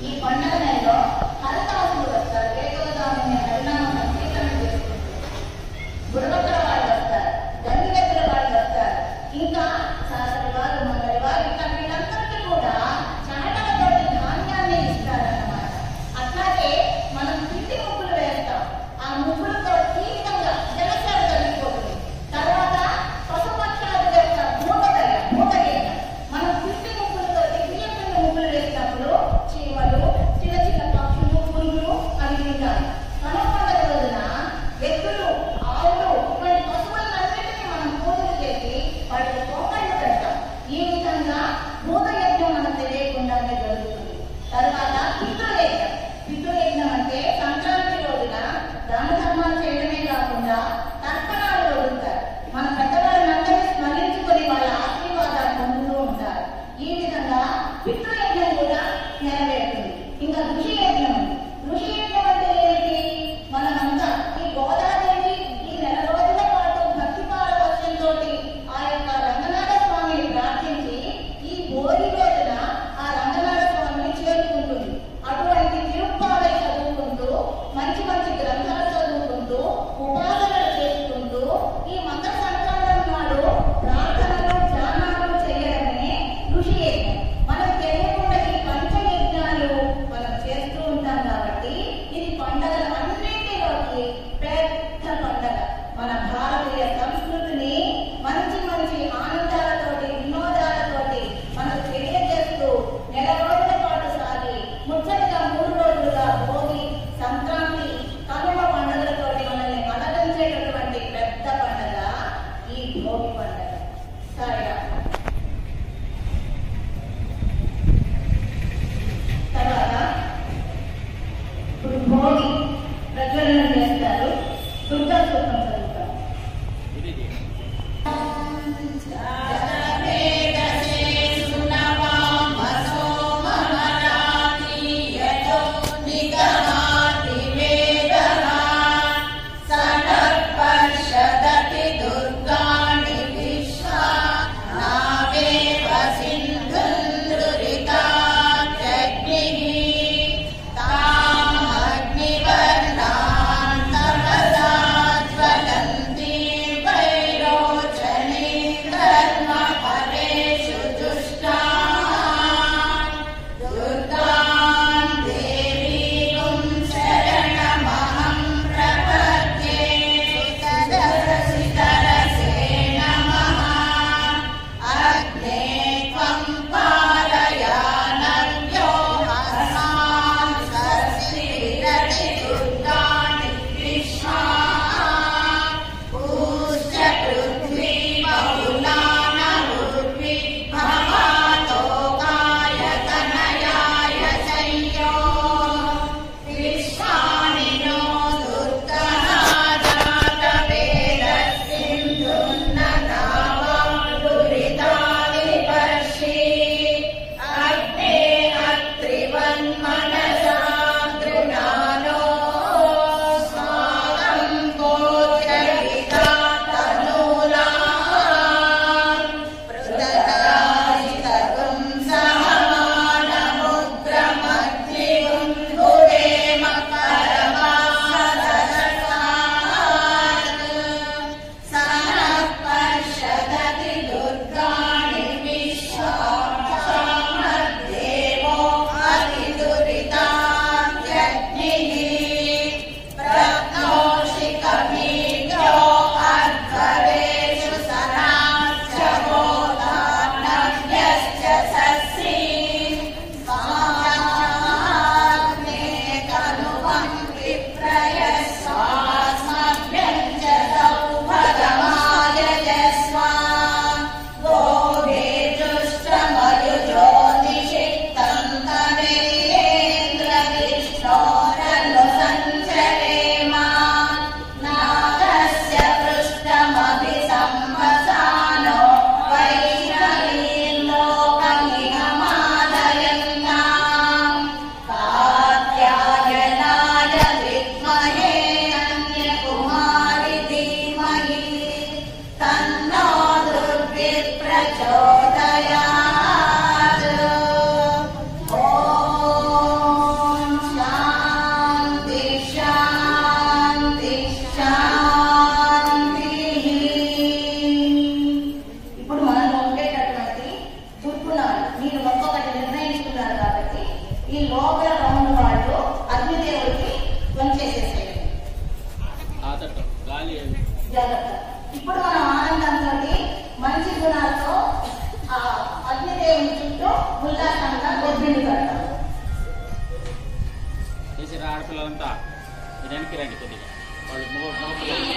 ఈ పండుగ నెలలో హరిదాసులు వస్తారు ఏకదాని హరినామ సంకీర్తన చేసుకుంటారు బుడబక్కల వాళ్ళు వస్తారు గంగిరెద్దుల వాళ్ళు వస్తారు ఇంకా శాస్త్రి వారు మంగళ వారు ఇంకా వీళ్ళందరికీ కూడా చాటలతోటి ధాన్యాన్ని ఇస్తారన్నమాట అట్లాగే మనం పిండి ముగ్గులు వేస్తాం ఆ ముగ్గులతో ఈ విధంగా జలసార కలిగిపోతుంది తర్వాత పశుపక్షాలు వేస్తాం మూట వేయ మూట వేయ మనం పిండి ముగ్గులతో బియ్యం పిండి ముగ్గులు వేసినప్పుడు చీమలు చిన్న చిన్న పక్షులు పురుగులు అవి తింటాయి కనుమ పండుగ రోజున ఎద్దులు ఆవులు ఇటువంటి పశువులన్నిటికీ మనం పూజలు చేసి వాటికి పొంగళ్ళు పెడతాం ఈ విధంగా భూత యజ్ఞం మనకు తెలియకుండానే జరుగుతుంది తర్వాత పితృయజ్ఞం పితృయజ్ఞం అంటే సంక్రాంతి రోజున దాన ధర్మాలు చేయడమే కాకుండా తర్పణాలు వదులుతారు మన పెద్దవాళ్ళందరినీ స్మరించుకొని వాళ్ళ ఆశీర్వాదాలు పొందుతూ ఉంటారు ఈ విధంగా పితృయజ్ఞం కూడా నెరవేరుతుంది ఇంకా ఋషి యజ్ఞం ఉంది. ఋషి యజ్ఞం అంటే ఏంటి మనమంతా ఈ గోదాదేవి ఈ నెల రోజుల పాటు భక్తి పారవశ్యంతో ఆ యొక్క రంగనాథ స్వామిని ప్రార్థించి ఈ భోగి రోజున ఆ రంగనాథ స్వామిని చేరుకుంటుంది అటువంటి తిరుప్పాలై చదువుకుంటూ మంచి మంచి గ్రంథాలు చదువుకుంటూ ఉపాసనలు చేసుకుంటూ ఈ మకర సంక్రాంతి నాడు ప్రార్థనలు ధ్యానాలు చేయడమే ఋషి యజ్ఞం మనకు తెలియకుండా ఈ పంచయజ్ఞాలు మనం చేస్తూ అవతల ఉన్న వాళ్ళు అగ్నిదేవుడికి వంచేసేసేయండి జాగ్రత్త ఇప్పుడు మనం ఆనందంతో మంచి గుణాలతో ఆ అగ్నిదేవుని చుట్టూ ఉల్లాసంగా గొబ్బిని కడతాం
చేసిన ఆడపిల్లలంతా వెనక్కి రండి కొద్దిగా వాళ్ళు మగ మగ పిల్లలు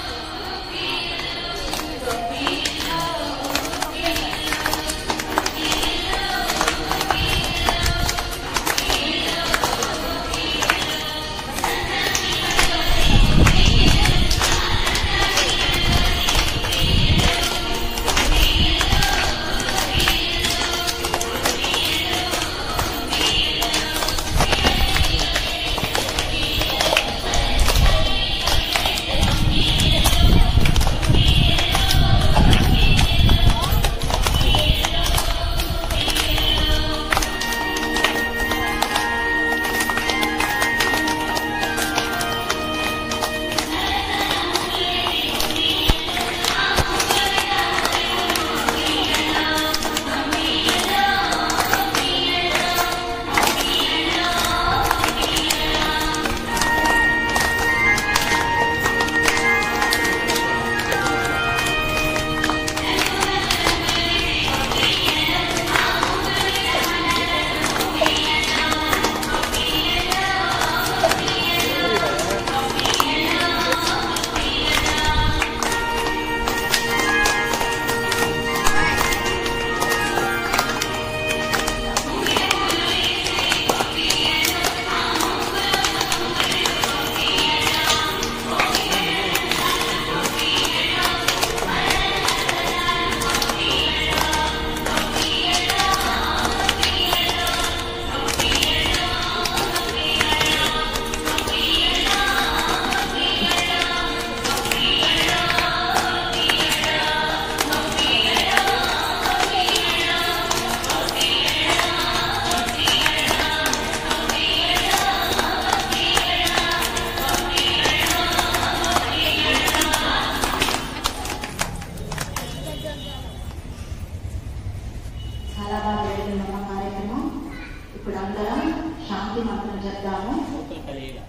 చాలా బాగా జరిగిందమ్మ కార్యక్రమం ఇప్పుడు అందరం శాంతి మంత్రం చెప్తాము
అవతల కలిగిగా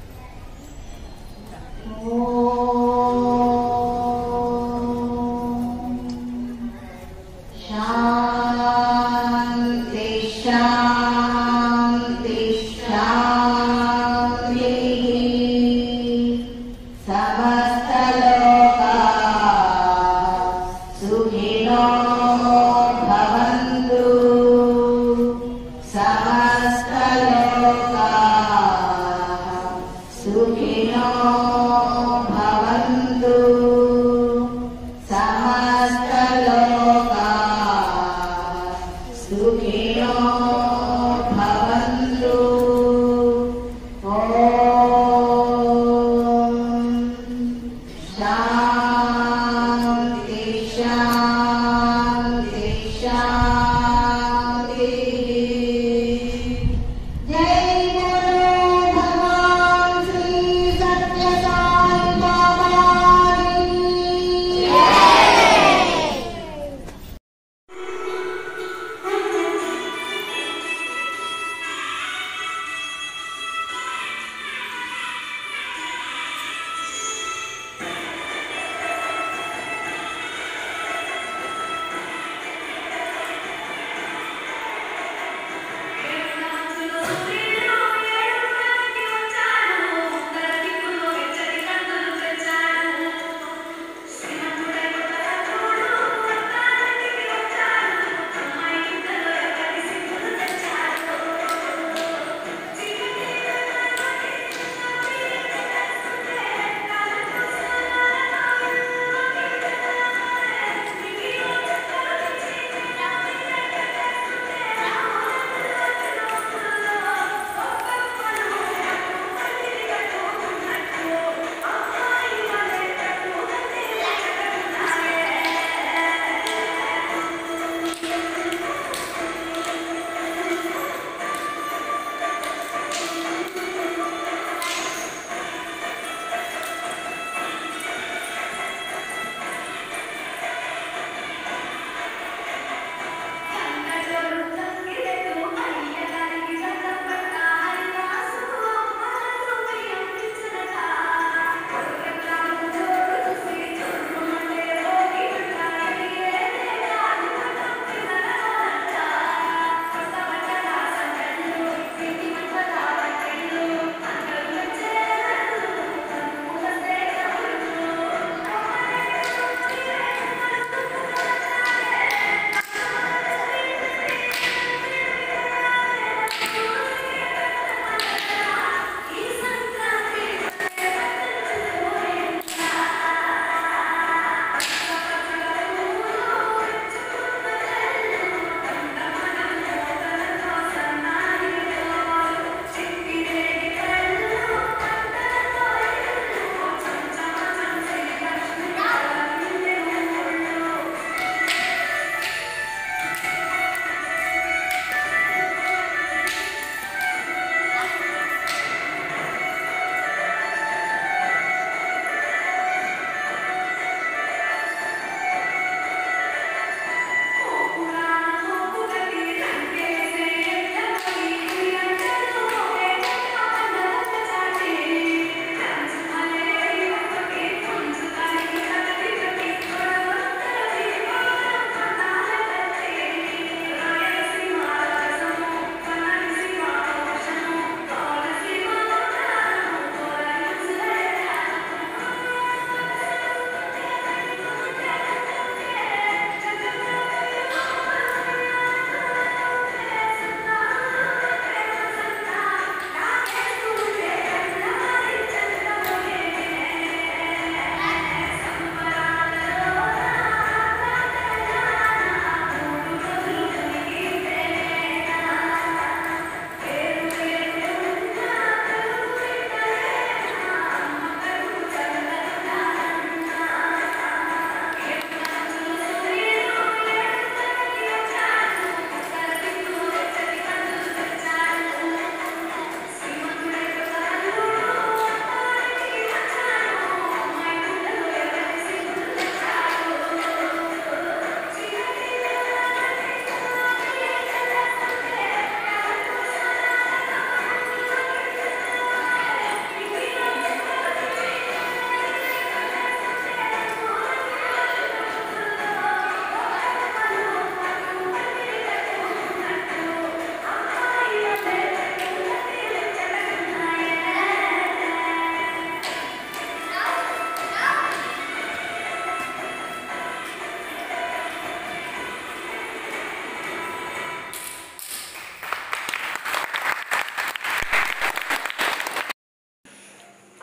శాంతి శాంతి శాంతి సమస్తలోకా సుఖినో భవంతు సమస్తలోకా సుఖినో భవంతు సమస్తలోకా సుఖినో భవంతు ఓం శాంతి శాంతి శాంతి జై గురు భగవాన్ శ్రీ సత్య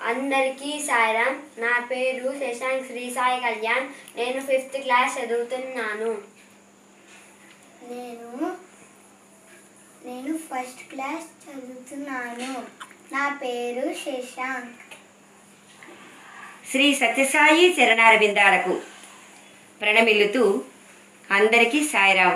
అందరికీ సాయిరామ్ నా పేరు శశాంక్ శ్రీ సాయి కళ్యాణ్ నేను ఫిఫ్త్ క్లాస్ చదువుతున్నాను
నేను నేను ఫస్ట్ క్లాస్ చదువుతున్నాను నా పేరు శశాంక్
శ్రీ సత్యసాయి చరణారవిందాలకు ప్రణమిల్లుతూ అందరికీ సాయిరాం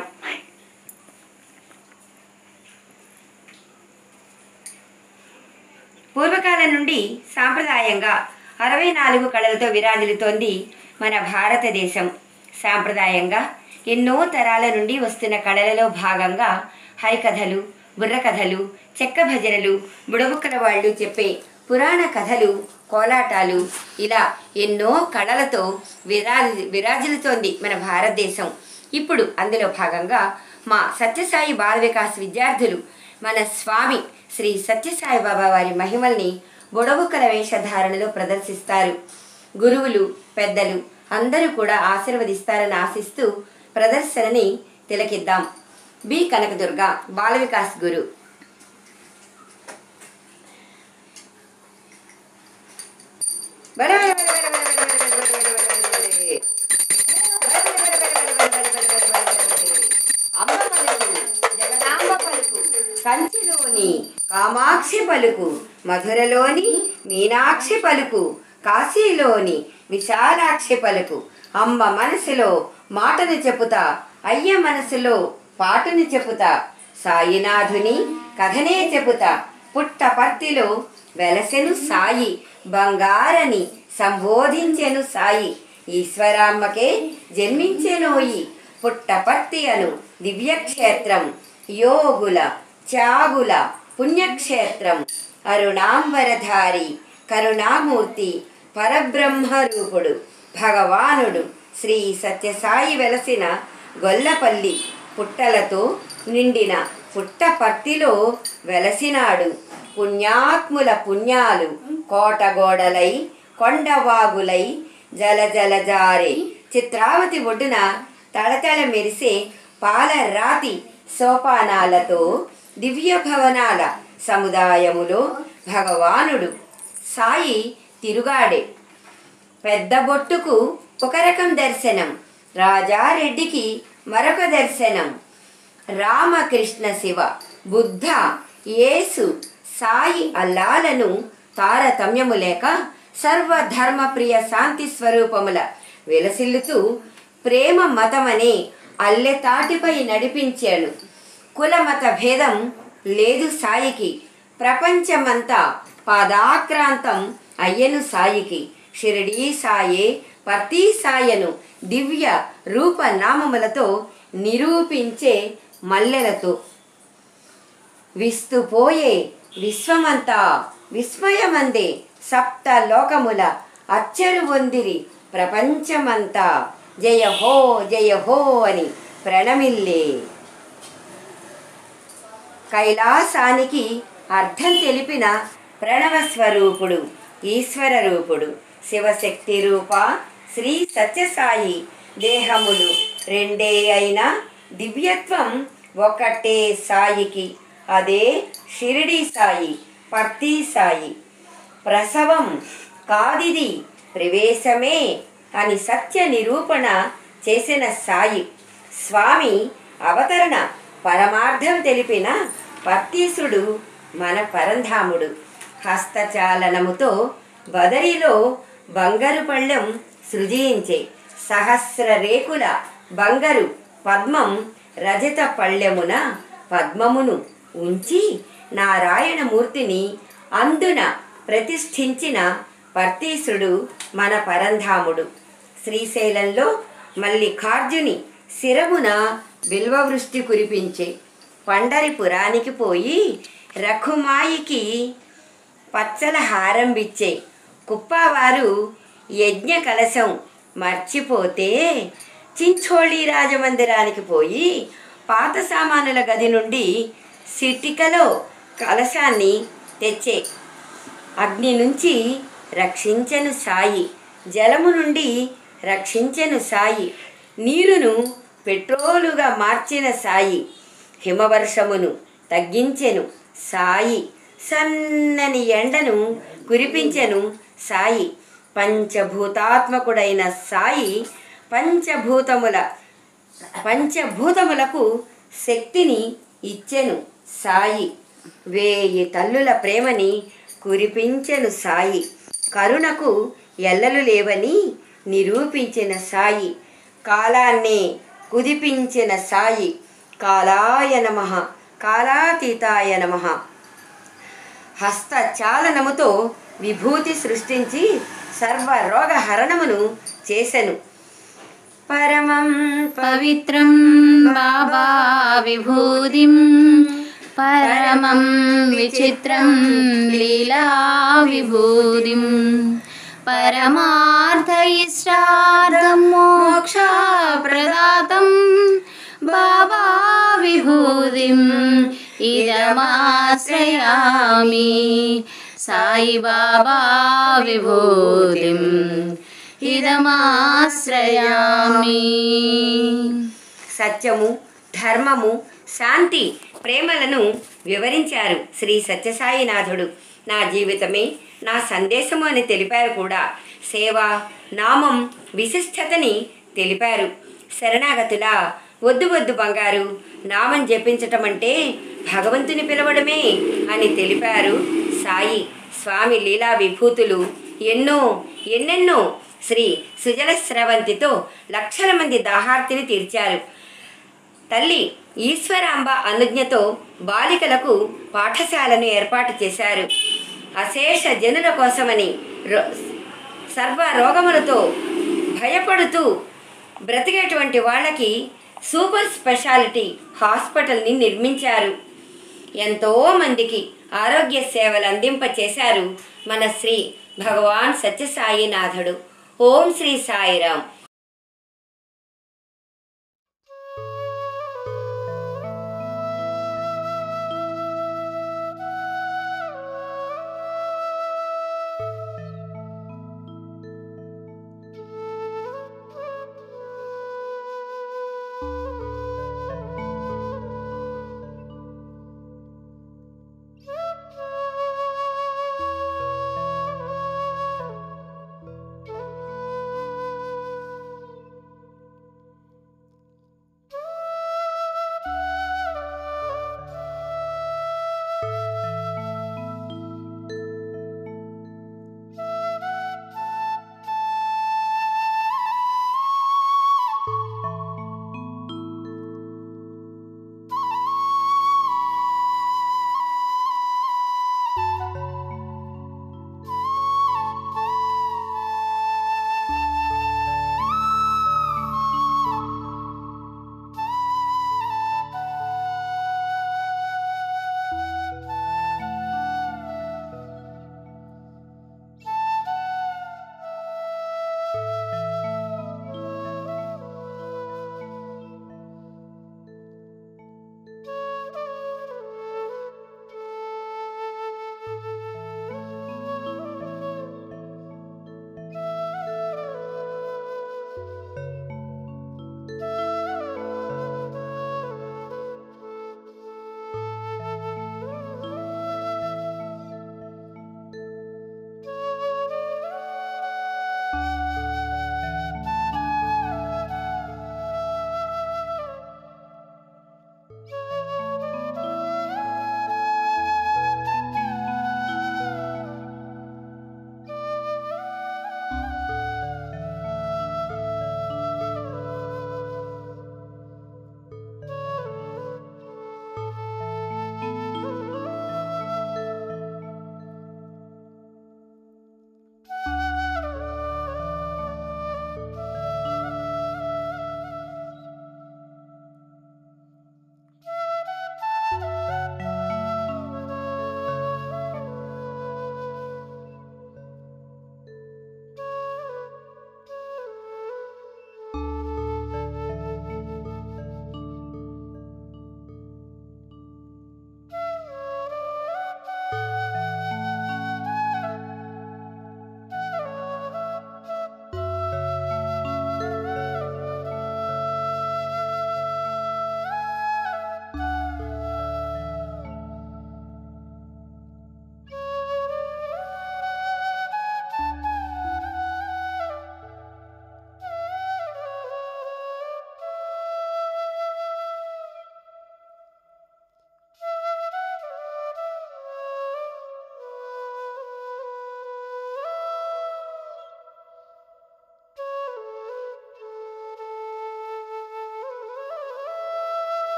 పూర్వకాలం నుండి సాంప్రదాయంగా అరవై నాలుగు కళలతో విరాజిల్లుతోంది మన భారతదేశం సాంప్రదాయంగా ఎన్నో తరాల నుండి వస్తున్న కళలలో భాగంగా హరికథలు బుర్రకథలు చెక్క భజనలు బుడబుక్కల వాళ్ళు చెప్పే పురాణ కథలు కోలాటాలు ఇలా ఎన్నో కళలతో విరాజి విరాజిల్లుతోంది మన భారతదేశం ఇప్పుడు అందులో భాగంగా మా సత్యసాయి బాల వికాస్ విద్యార్థులు మన స్వామి శ్రీ సత్యసాయి బాబా వారి మహిమల్ని బుడబుక్కల వేషధారణలో ప్రదర్శిస్తారు గురువులు పెద్దలు అందరూ కూడా ఆశీర్వదిస్తారని ఆశిస్తూ ప్రదర్శనని తిలకిద్దాం బి కనకదుర్గ బాల వికాస్ గురు బల బల బల బల బల బల బల బల బల బల బల బల. అమ్మ పలుకు జగదాంబ పలుకు కంచిలోని కామాక్షి పలుకు మధురలోని మీనాక్షి పలుకు కాశీలోని విశాలాక్షి పలుకు అమ్మ మనసులో మాటను చెప్పుతా అయ్య మనసులో పాటను చెప్పుతా సాయినాథుని కథనే చెప్పుతా పుట్టపర్తిలో వెలసెను సాయి బంగారని సంబోధించెను సాయి ఈశ్వరామ్మకే జన్మించెనోయి పుట్టపర్తి అను దివ్యక్షేత్రం యోగుల త్యాగుల పుణ్యక్షేత్రం అరుణాంబరధారి కరుణామూర్తి పరబ్రహ్మరూపుడు భగవానుడు శ్రీ సత్యసాయి వెలసిన గొల్లపల్లి పుట్టలతో నిండిన పుట్టపర్తిలో వెలసినాడు పుణ్యాత్ముల పుణ్యాలు కోటగోడలై కొండవాగులై జల జల జారే చిత్రావతి ఒడ్డున తళతళ మెరిసే పాలరాతి సోపానాలతో దివ్య భవనాల సముదాయములో భగవానుడు సాయి తిరుగాడే పెద్ద బొట్టుకు ఒక రకం దర్శనం రాజారెడ్డికి మరొక దర్శనం రామకృష్ణ శివ బుద్ధ యేసు సాయి అల్లాలను తారతమ్యము లేక సర్వధర్మప్రియ శాంతి స్వరూపముల విలసిల్లుతూ ప్రేమ మతమనే అల్లె తాటిపై నడిపించాడు కుల మత భేదం లేదు సాయికి ప్రపంచమంతా పాదాక్రాంతం అయ్యను సాయికి షిరిడీ సాయే పర్తీ సాయను దివ్య రూపనామములతో నిరూపించే మల్లెలతో విస్తుపోయే విశ్వమంతా విస్మయమందే సప్త లోకముల అచ్చరు పొందిరి ప్రపంచమంతా జయ హో జయ హో అని ప్రణమిల్లే కైలాసానికి అర్థం తెలిపిన ప్రణవ స్వరూపుడు ఈశ్వర రూపుడు శివశక్తి రూప శ్రీ సత్యసాయి దేహములు రెండే అయినా దివ్యత్వం ఒకటే సాయికి అదే షిరిడి సాయి పర్తీ సాయి ప్రసవం కాదిది ప్రవేశమే అని సత్య నిరూపణ చేసిన సాయి స్వామి అవతరణ పరమార్థం తెలిపిన పర్తీసుడు మన పరంధాముడు హస్తచాలనముతో బదరిలో బంగారు పళ్ళెం సృజించే సహస్ర రేకుల బంగారు పద్మం రజత పళ్ళెమున పద్మమును ఉంచి నారాయణమూర్తిని అందున ప్రతిష్ఠించిన పర్తీసుడు మన పరంధాముడు శ్రీశైలంలో మల్లికార్జుని శిరమున బిల్వవృష్టి కురిపించే పండరిపురానికి పోయి రఘుమాయికి పచ్చల హారం బిచ్చే కుప్పవారు యజ్ఞ కలశం మర్చిపోతే చించోళి రాజమందిరానికి పోయి పాత సామానుల గది నుండి సిటికలో కలశాన్ని తెచ్చే అగ్ని నుంచి రక్షించెను సాయి జలము నుండి రక్షించెను సాయి నీరును పెట్రోలుగా మార్చిన సాయి హిమవర్షమును తగ్గించెను సాయి సన్నని ఎండను కురిపించెను సాయి పంచభూతాత్మకుడైన సాయి పంచభూతముల పంచభూతములకు శక్తిని ఇచ్చెను సాయి వేయి తల్లుల ప్రేమని కురిపించెను సాయి కరుణకు ఎల్లలు లేవని నిరూపించిన సాయి కాలాన్నే కుదిపించిన సాయి కాలాయ నమ కాలాతీతాయ నమ హస్తచాలనముతో విభూతి సృష్టించి సర్వరోగ హరణమును చేసెను పరమం
పవిత్రం బాబా విభూతిం పరమం విచిత్రం లీలా విభూతిం పరమార్థ ఇష్టార్థం మోక్ష ప్రదాతం బాబా విభూతిం ఇదమాశ్రయామి సాయి బాబా విభూతిం ఇదమాశ్రయామి
సత్యము ధర్మము శాంతి ప్రేమలను వివరించారు శ్రీ సత్యసాయినాథుడు నా జీవితమే నా సందేశము అని తెలిపారు కూడా సేవ నామం విశిష్టతని తెలిపారు శరణాగతుల వద్దు వద్దు బంగారు నామం జపించటం అంటే భగవంతుని పిలవడమే అని తెలిపారు సాయి స్వామి లీలా విభూతులు ఎన్నో ఎన్నెన్నో శ్రీ సుజల స్రవంతితో లక్షల మంది దాహార్తిని తీర్చారు తల్లి ఈశ్వరాంబ అనుజ్ఞతో బాలికలకు పాఠశాలను ఏర్పాటు చేశారు అశేష జనుల కోసమని రో సర్వ రోగములతో భయపడుతూ బ్రతికేటువంటి వాళ్ళకి సూపర్ స్పెషాలిటీ హాస్పిటల్ని నిర్మించారు ఎంతో మందికి ఆరోగ్య సేవలు అందింపచేశారు మన శ్రీ భగవాన్ సత్యసాయినాథుడు ఓం శ్రీ సాయిరామ్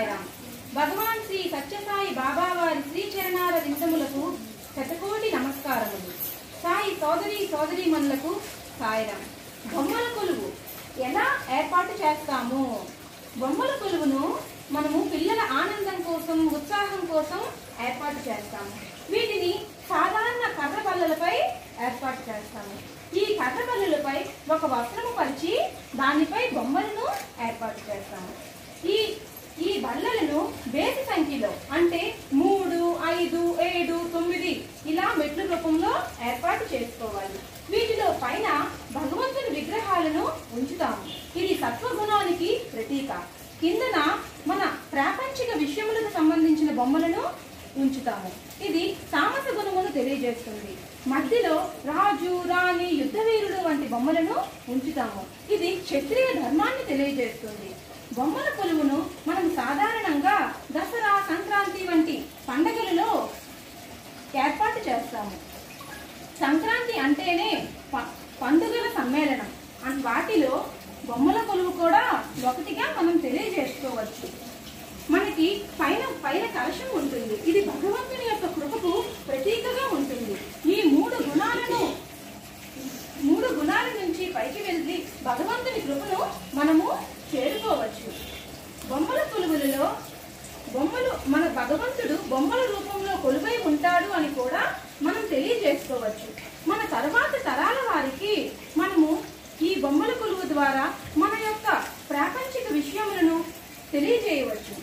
సాయిరామ్ భగవాన్ శ్రీ సత్యసాయి బాబా వారి శ్రీచరణాల విందములకు శతకోటి నమస్కారములు సాయి సోదరి సోదరీమణులకు సాయిరామ్ బొమ్మల కొలువు ఎలా ఏర్పాటు చేస్తాము బొమ్మల కొలువును మనము పిల్లల ఆనందం కోసం ఉత్సాహం కోసం ఏర్పాటు చేస్తాము వీటిని సాధారణ కర్ర బల్లలపై ఏర్పాటు చేస్తాము ఈ కర్ర బల్లలపై ఒక వస్త్రము పరిచి దానిపై బొమ్మలను ఏర్పాటు చేస్తాము ఈ ఈ బల్లలను బేసి సంఖ్యలో అంటే మూడు ఐదు ఏడు తొమ్మిది ఇలా మెట్ల రూపంలో ఏర్పాటు చేసుకోవాలి వీటిలో పైన భగవంతుని విగ్రహాలను ఉంచుతాము ఇది సత్వగుణానికి ప్రతీక కిందన మన ప్రాపంచిక విషయములకు సంబంధించిన బొమ్మలను ఉంచుతాము ఇది తామస గుణమును తెలియజేస్తుంది మధ్యలో రాజు రాణి యుద్ధవీరుడు వంటి బొమ్మలను ఉంచుతాము ఇది క్షత్రియ ధర్మాన్ని తెలియజేస్తుంది బొమ్మల కొలువును మనం సాధారణంగా దసరా సంక్రాంతి వంటి పండగలలో ఏర్పాటు చేస్తాము సంక్రాంతి అంటేనే ప- పండుగల సమ్మేళనం అండ్ వాటిలో బొమ్మల కొలువు కూడా ఒకటిగా మనం తెలియజేసుకోవచ్చు మనకి పైన పైన కలశం ఉంటుంది ఇది భగవంతుని యొక్క కృపకు ప్రతీకగా ఉంటుంది ఈ మూడు గుణాలను మూడు గుణాల నుంచి పైకి వెళ్ళి భగవంతుని కృపను మనము చేరుకోవచ్చు బొమ్మల కొలువులలో బొమ్మలు మన భగవంతుడు బొమ్మల రూపంలో కొలువై ఉంటాడు అని కూడా మనం తెలియజేసుకోవచ్చు మన తర్వాత తరాల వారికి మనము ఈ బొమ్మల కొలువు ద్వారా మన యొక్క ప్రాపంచిక విషయములను తెలియజేయవచ్చు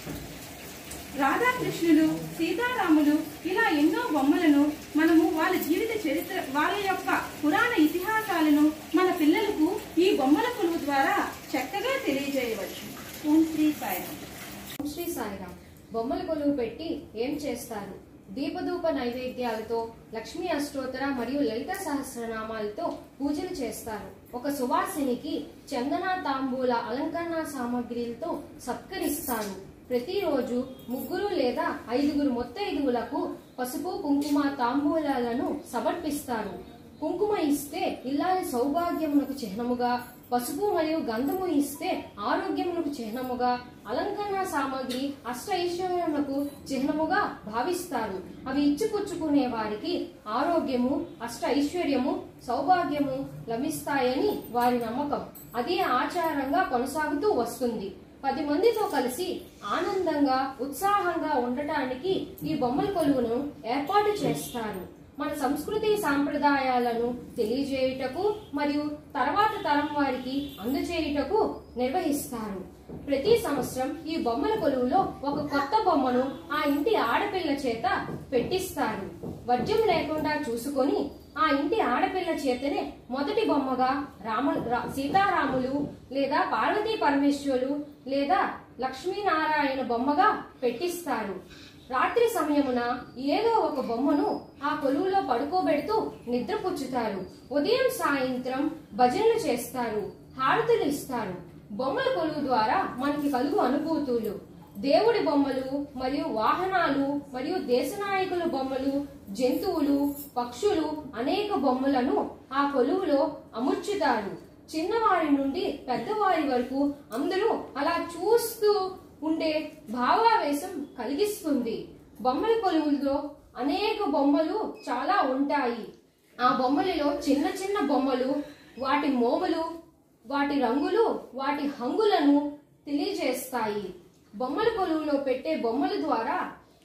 రాధాకృష్ణులు సీతారాములు ఇలా ఎన్నో బొమ్మలను మనము వాళ్ళ జీవిత చరిత్ర వాళ్ళ యొక్క పురాణ ఇతిహాసాలను మన పిల్లలకు ఈ బొమ్మల కొలువు ద్వారా చక్కగా తెలియజేయవచ్చు ఓం శ్రీ సాయిరామ్
ఓం శ్రీ సాయిరామ్ బొమ్మల కొలువు పెట్టి ఏం చేస్తారు దీపధూప నైవేద్యాలతో లక్ష్మీ అష్టోత్తర మరియు లలిత సహస్రనామాలతో పూజలు చేస్తారు ఒక సువాసినికి చందన తాంబూల అలంకరణ సామగ్రిలతో సత్కరిస్తారు ప్రతిరోజు ముగ్గురు లేదా ఐదుగురు మొత్తైదువులకు పసుపు కుంకుమ తాంబూలాలను సమర్పిస్తారు కుంకుమ ఇస్తే ఇల్లాలి సౌభాగ్యమునకు చిహ్నముగా పసుపు మరియు గంధము ఇస్తే ఆరోగ్యమునకు చిహ్నముగా అలంకరణ సామాగ్రి అష్ట ఐశ్వర్యమునకు చిహ్నముగా భావిస్తారు అవి ఇచ్చిపుచ్చుకునే వారికి ఆరోగ్యము అష్ట ఐశ్వర్యము సౌభాగ్యము లభిస్తాయని వారి నమ్మకం అదే ఆచారంగా కొనసాగుతూ వస్తుంది పది మందితో కలిసి ఆనందంగా ఉత్సాహంగా ఉండటానికి ఈ బొమ్మల కొలువును ఏర్పాటు చేస్తారు మన సంస్కృతి సాంప్రదాయాలను తెలియజేయుటకు మరియు తర్వాత తరం వారికి అందజేయుటకు నిర్వహిస్తారు ప్రతి సంవత్సరం ఈ బొమ్మల కొలువులో ఒక కొత్త బొమ్మను ఆ ఇంటి ఆడపిల్ల చేత పెట్టిస్తారు వర్జ్యం లేకుండా చూసుకొని ఆ ఇంటి ఆడపిల్ల చేతనే మొదటి బొమ్మగా రామ రా- సీతారాములు లేదా పార్వతీ పరమేశ్వరులు లేదా లక్ష్మీనారాయణ బొమ్మగా పెట్టిస్తారు రాత్రి సమయమున ఏదో ఒక బొమ్మను ఆ కొలువులో పడుకోబెడుతూ నిద్రపుచ్చుతారు ఉదయం సాయంత్రం భజనలు చేస్తారు హారతులు ఇస్తారు బొమ్మల కొలువు ద్వారా మనకి కలుగు అనుభూతులు దేవుడి బొమ్మలు మరియు వాహనాలు మరియు దేశనాయకుల బొమ్మలు జంతువులు పక్షులు అనేక బొమ్మలను ఆ కొలువులో అమర్చుతారు చిన్నవారి నుండి పెద్దవారి వరకు అందరూ అలా చూస్తూ ఉండే భావావేశం కలిగిస్తుంది బొమ్మల కొలువుల్లో అనేక బొమ్మలు చాలా ఉంటాయి ఆ బొమ్మలలో చిన్న చిన్న బొమ్మలు వాటి మోములు వాటి రంగులు వాటి హంగులను తెలియజేస్తాయి బొమ్మల కొలువులో పెట్టే బొమ్మల ద్వారా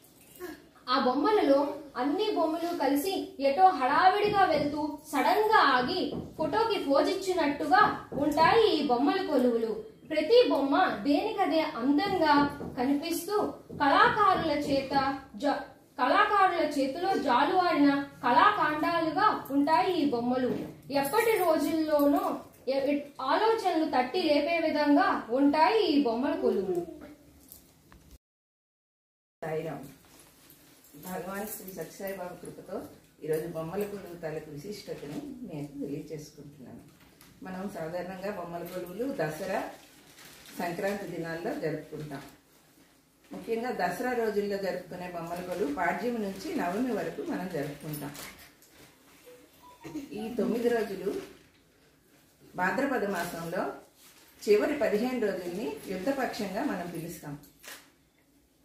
ఆ బొమ్మలలో అన్ని బొమ్మలు కలిసి ఎటో హడావిడిగా వెళ్తూ సడన్ గా ఆగి ఫోటోకి పోజిచ్చినట్టుగా ఉంటాయి ఈ బొమ్మల కొలువులు ప్రతి బొమ్మ దేనికదే అందంగా కనిపిస్తూ కళాకారుల చేత జ- కళాకారుల చేతిలో జాలువారిన కళాకాండాలుగా ఉంటాయి ఈ బొమ్మలు ఎప్పటి రోజుల్లోనూ ఎ- ఎ- ఆలోచనలు తట్టి లేపే విధంగా ఉంటాయి ఈ బొమ్మల కొలువులు
సాయిరామ్ భగవాన్ శ్రీ సత్యసాయి బాబు కృపతో ఈరోజు బొమ్మల కొలువు తాలూకు విశిష్టతను నేను తెలియచేసుకుంటున్నాను మనం సాధారణంగా బొమ్మల కొలువులు దసరా సంక్రాంతి దినాల్లో జరుపుకుంటాం ముఖ్యంగా దసరా రోజుల్లో జరుపుకునే బొమ్మల కొలువు పాడ్యమి నుంచి నవమి వరకు మనం జరుపుకుంటాం ఈ తొమ్మిది రోజులు భాద్రపద మాసంలో చివరి పదిహేను రోజుల్ని యుద్ధపక్షంగా మనం పిలుస్తాం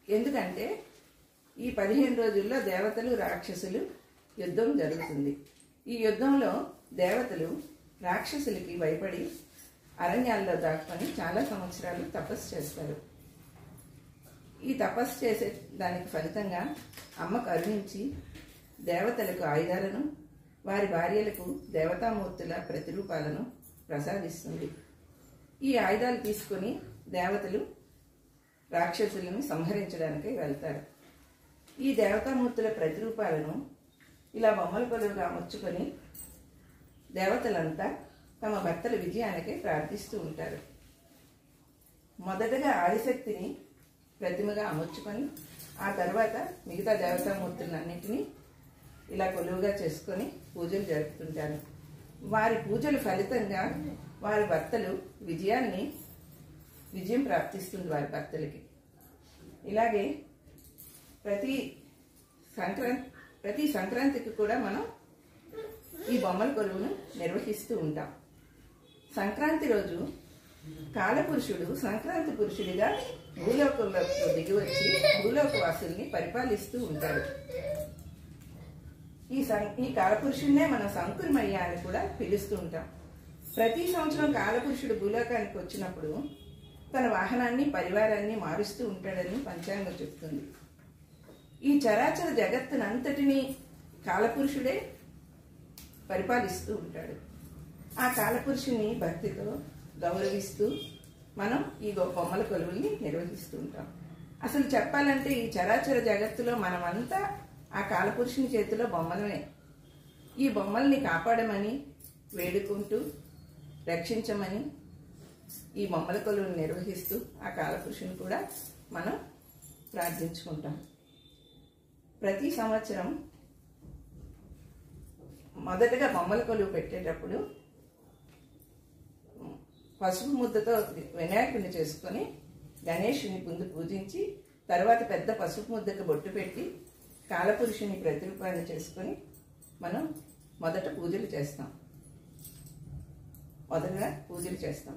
ఎందుకంటే ఈ పదిహేను రోజుల్లో దేవతలు రాక్షసులు యుద్ధం జరుగుతుంది ఈ యుద్ధంలో దేవతలు రాక్షసులకి భయపడి అరణ్యాల్లో దాక్కుని చాలా సంవత్సరాలు తపస్సు చేస్తారు ఈ తపస్సు చేసే దానికి ఫలితంగా అమ్మ కరుణించి దేవతలకు ఆయుధాలను వారి భార్యలకు దేవతామూర్తుల ప్రతిరూపాలను ప్రసాదిస్తుంది ఈ ఆయుధాలు తీసుకొని దేవతలు రాక్షసులను సంహరించడానికి వెళ్తారు ఈ దేవతామూర్తుల ప్రతిరూపాలను ఇలా బొమ్మల కొలువుగా అమర్చుకొని దేవతలంతా తమ భర్తల విజయానికి ప్రార్థిస్తూ ఉంటారు మొదటగా ఆదిశక్తిని ప్రతిమగా అమర్చుకొని ఆ తర్వాత మిగతా దేవతామూర్తులన్నింటినీ ఇలా కొలువుగా చేసుకొని పూజలు జరుపుతుంటారు వారి పూజల ఫలితంగా వారి భర్తలు విజయాన్ని విజయం ప్రాప్తిస్తుంది వారి భర్తలకి ఇలాగే ప్రతి సంక్రాంతి ప్రతి సంక్రాంతికి కూడా మనం ఈ బొమ్మల కొలువును నిర్వహిస్తూ ఉంటాం సంక్రాంతి రోజు కాలపురుషుడు సంక్రాంతి పురుషుడిగా భూలోకంలోకి దిగి వచ్చి భూలోక వాసుల్ని పరిపాలిస్తూ ఉంటాడు ఈ సం ఈ కాలపురుషుడినే మనం సంకురమయ్య అని కూడా పిలుస్తూ ఉంటాం ప్రతి సంవత్సరం కాలపురుషుడు భూలోకానికి వచ్చినప్పుడు తన వాహనాన్ని పరివారాన్ని మారుస్తూ ఉంటాడని పంచాంగం చెప్తుంది ఈ చరాచర జగత్తునంతటినీ కాలపురుషుడే పరిపాలిస్తూ ఉంటాడు ఆ కాలపురుషుని భక్తితో గౌరవిస్తూ మనం ఈ గొప్ప బొమ్మల కొలువుల్ని నిర్వహిస్తూ ఉంటాం అసలు చెప్పాలంటే ఈ చరాచర జగత్తులో మనమంతా ఆ కాలపురుషుని చేతిలో బొమ్మలమే ఈ బొమ్మల్ని కాపాడమని వేడుకుంటూ రక్షించమని ఈ బొమ్మల కొలువుని నిర్వహిస్తూ ఆ కాలపురుషుని కూడా మనం ప్రార్థించుకుంటాం ప్రతి సంవత్సరం మొదటగా బొమ్మల కొలువు పెట్టేటప్పుడు పసుపు ముద్దతో వినాయకుడిని చేసుకొని గణేషుని ముందు పూజించి తర్వాత పెద్ద పసుపు ముద్దకు బొట్టు పెట్టి కాలపురుషుని ప్రతిరూపాన్ని చేసుకొని మనం మొదట పూజలు చేస్తాం మొదటగా పూజలు చేస్తాం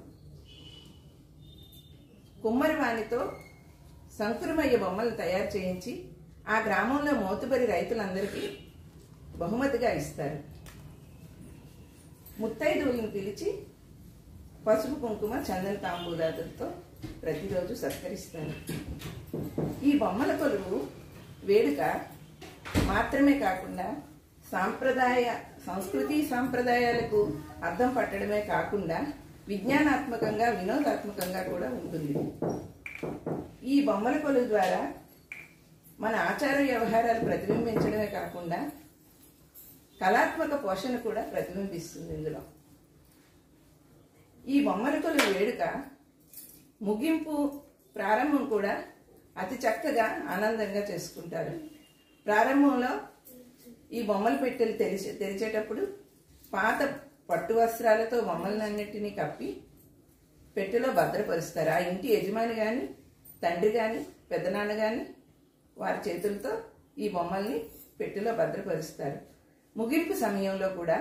కుమ్మరి వానితో సంకురమయ్య బొమ్మలు తయారు చేయించి ఆ గ్రామంలో మోతుబరి రైతులందరికీ బహుమతిగా ఇస్తారు ముత్తైదువులను పిలిచి పసుపు కుంకుమ చందన తాంబూలాలతో ప్రతిరోజు సత్కరిస్తారు ఈ బొమ్మల కొలువు వేడుక మాత్రమే కాకుండా సాంప్రదాయ సంస్కృతి సాంప్రదాయాలకు అర్థం పట్టడమే కాకుండా విజ్ఞానాత్మకంగా వినోదాత్మకంగా కూడా ఉంటుంది ఈ బొమ్మల కొలువు ద్వారా మన ఆచార వ్యవహారాలు ప్రతిబింబించడమే కాకుండా కళాత్మక పోషణ కూడా ప్రతిబింబిస్తుంది ఇందులో ఈ బొమ్మల కొలువు వేడుక ముగింపు ప్రారంభం కూడా అతి చక్కగా ఆనందంగా చేసుకుంటారు ప్రారంభంలో ఈ బొమ్మల పెట్టెలు తెరిచే తెరిచేటప్పుడు పాత పట్టు వస్త్రాలతో బొమ్మలన్నింటినీ కప్పి పెట్టెలో భద్రపరుస్తారు ఆ ఇంటి యజమాని కానీ తండ్రి కానీ పెద్దనాన్న కానీ వారి చేతులతో ఈ బొమ్మల్ని పెట్టెలో భద్రపరుస్తారు ముగింపు సమయంలో కూడా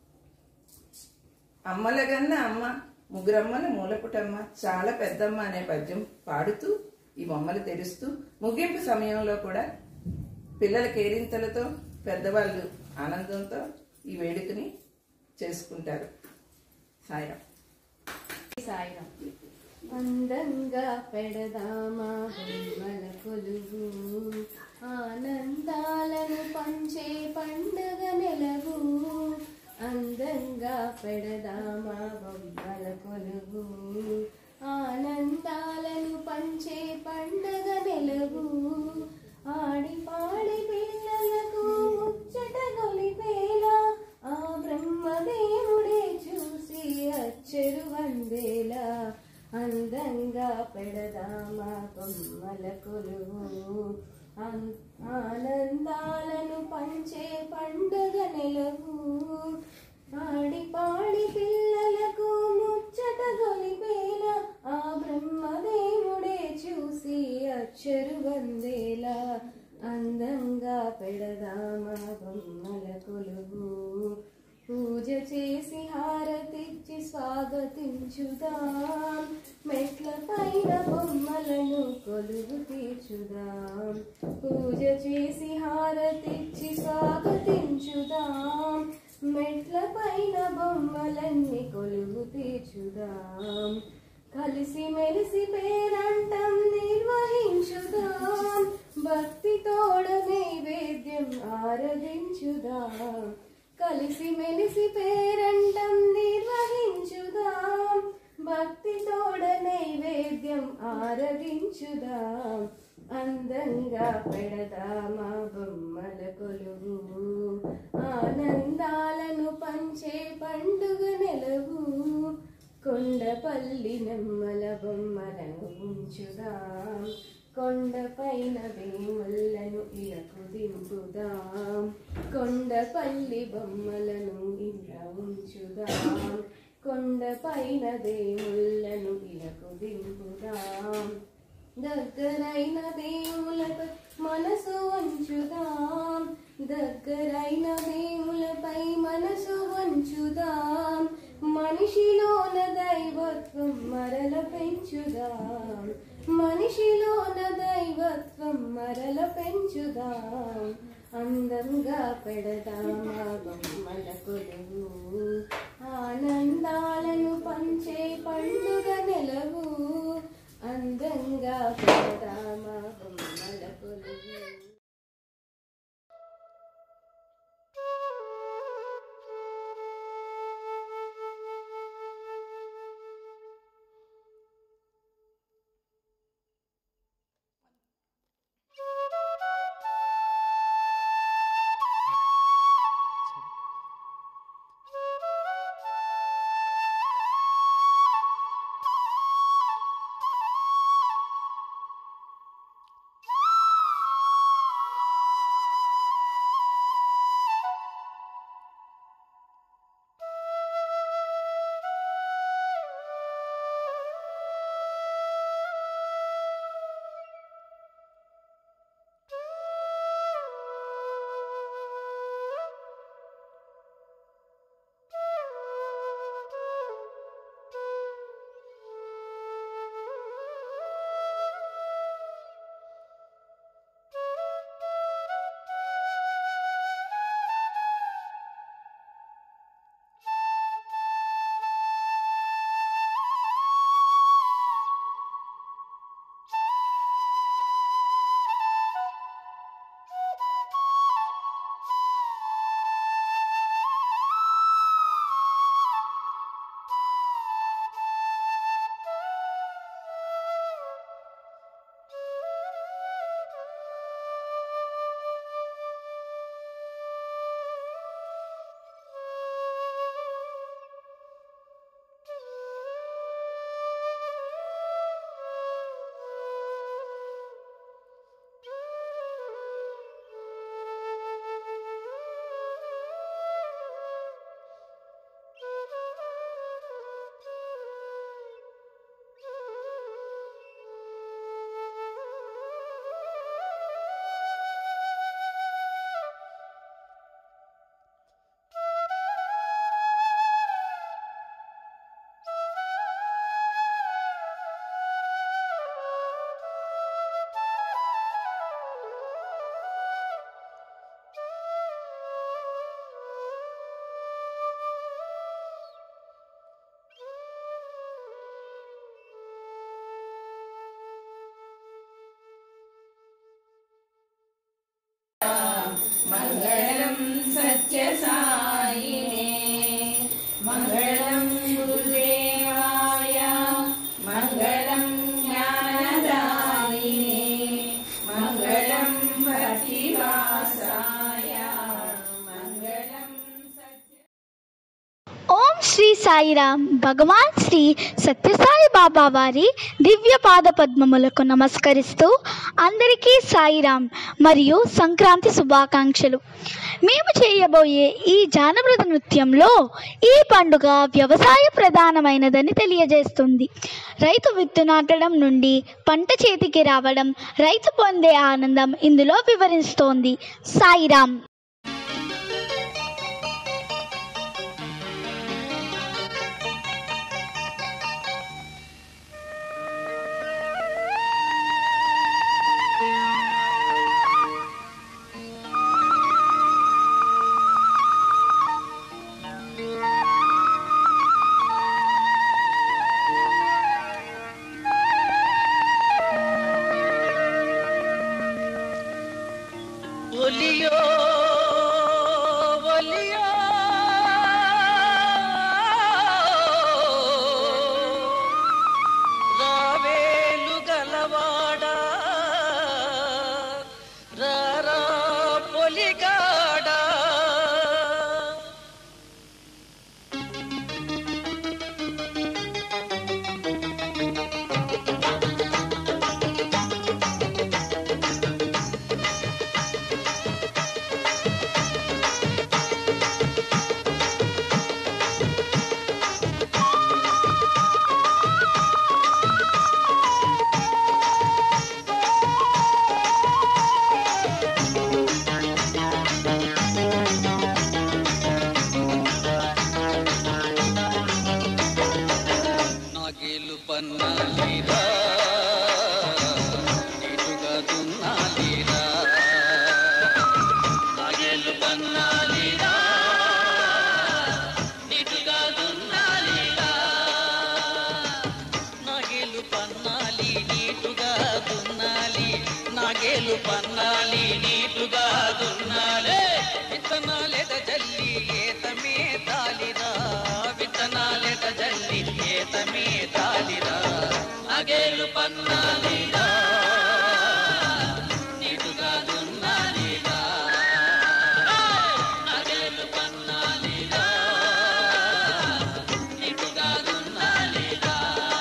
అమ్మలగన్న అమ్మ ముగ్గురమ్మల మూలపుటమ్మ చాలా పెద్దమ్మ అనే పద్యం పాడుతూ ఈ బొమ్మలు తెరుస్తూ ముగింపు సమయంలో కూడా పిల్లల కేరింతలతో పెద్దవాళ్ళు ఆనందంతో ఈ వేడుకని చేసుకుంటారు సాయిరాం
సాయిరాం అందంగా పెడదామా బొమ్మల కొలువు ఆనందాలను పంచే పండుగ నెలవు అందంగా పెడదామా బొమ్మల కొలువు ఆనందాలను పంచే పండుగ నెలవు ఆడి పాడి పిల్లలకు ముచ్చట గొలిపేలా ఆ బ్రహ్మదేవుడే చూసి అచ్చరు వందేలా అందంగా పెడదామా బొమ్మల కొలువు ఆన్- ఆనందాలను పంచే పండుగ నెలవు ఆడి పాడి పిల్లలకు ముచ్చట గొలిపేలా ఆ బ్రహ్మదేవుడే చూసి అచ్చరు వందేలా అందంగా పెడదామా బొమ్మల కొలువు పూజ
చేసి హారతిచ్చి స్వాగతించుదాం మెట్ల పైన బొమ్మలను కొలువు తీర్చుదాం పూజ చేసి హారతిచ్చి స్వాగతించుదాం మెట్ల పైన బొమ్మలన్నీ కొలువు తీర్చుదాం కలిసి మెలిసి పేరంటం నిర్వహించుదాం భక్తి తోడ నైవేద్యం ఆరగించుదాం కలిసి మెలిసి పేరంటం నిర్వహించుదాం భక్తి తోడ నైవేద్యం ఆరగించుదాం అందంగా పెడదామా బొమ్మల కొలువు ఆనందాలను పంచే పండుగ నెలవు కొండపల్లి నెమ్మల బొమ్మలను ఉంచుదాం కొండపైన వేములను ఇలకు దింపుదాం కొండపల్లి బొమ్మలను ఇలా ఉంచుదాం కొండపైన దేవుళ్ళను ఇలకు దింపుదాం దగ్గరైన దేవులపై మనసు వంచుదాం దగ్గరైన దేవులపై మనసు వంచుదాం మనిషిలోన దైవత్వం మరల పెంచుదాం మనిషిలోన దైవత్వం మరల పెంచుదాం అందంగా పెడదామా బొమ్మల కొలువు ఆనందాలను పంచే పండుగ నెలవు అందంగా పెడదామా బొమ్మల కొలువు
మంగళం సత్యసాయినే మంగళం గురుదేవాయ మంగళం జ్ఞానదాయినే మంగళం భక్తివాసాయ మంగళం
ఓం శ్రీ సాయిరామ్ భగవాన్ శ్రీ సత్యసాయి బాబా వారి దివ్య పాద పద్మములకు నమస్కరిస్తూ అందరికీ సాయిరామ్ మరియు సంక్రాంతి శుభాకాంక్షలు మేము చేయబోయే ఈ జానపద నృత్యంలో ఈ పండుగ వ్యవసాయ ప్రధానమైనదని తెలియజేస్తుంది రైతు విత్తు నాటడం నుండి పంట చేతికి రావడం రైతు పొందే ఆనందం ఇందులో వివరిస్తోంది సాయిరామ్
పన్నాలిరా నీటుగా దున్నాలిరా నాగేలు పన్నాలిరా నీటుగా దున్నాలిరా నాగేలు పన్నాలి నీటుగా దున్నాలి నాగేలు పన్నాలి నీటుగా దున్నాలే విత్తనాలెద జల్లి ఏతమే తాలిరా విత్తనాలెద జల్లి ఏతమే తాలిరా నాగేలు పన్నాలిరా నీటుగా దున్నాలిరా నాగేలు పన్నాలిరా నీటుగా దున్నాలిరా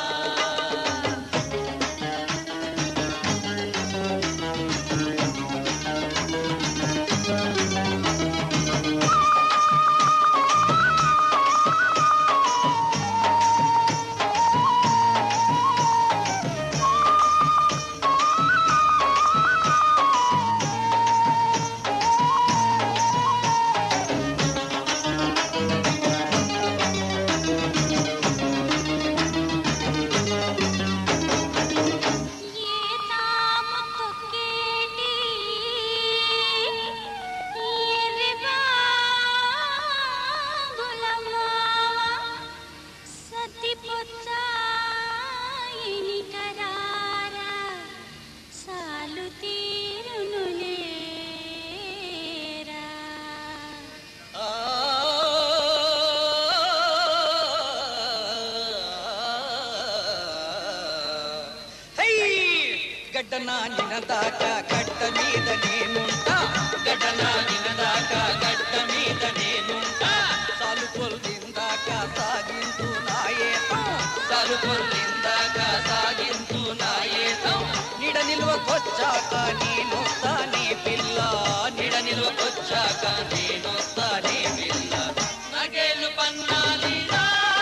హై! గడ్డ నానిన దాకా గడ్డ మీద నేనుంటా గడ్డ నానిన దాకా గడ్డ మీద నేనుంటా సాలు కొల్లిందాక సాగింతు నాయేతం సాలు కొల్లిందాక సాగింతు నాయేతం నిడ నిల్వకొచ్చాక నేనొస్తా నీ పిల్ల నిడ నిల్వకొచ్చాక నేనొస్తా నీ పిల్ల నగేలు పన్నాలిరా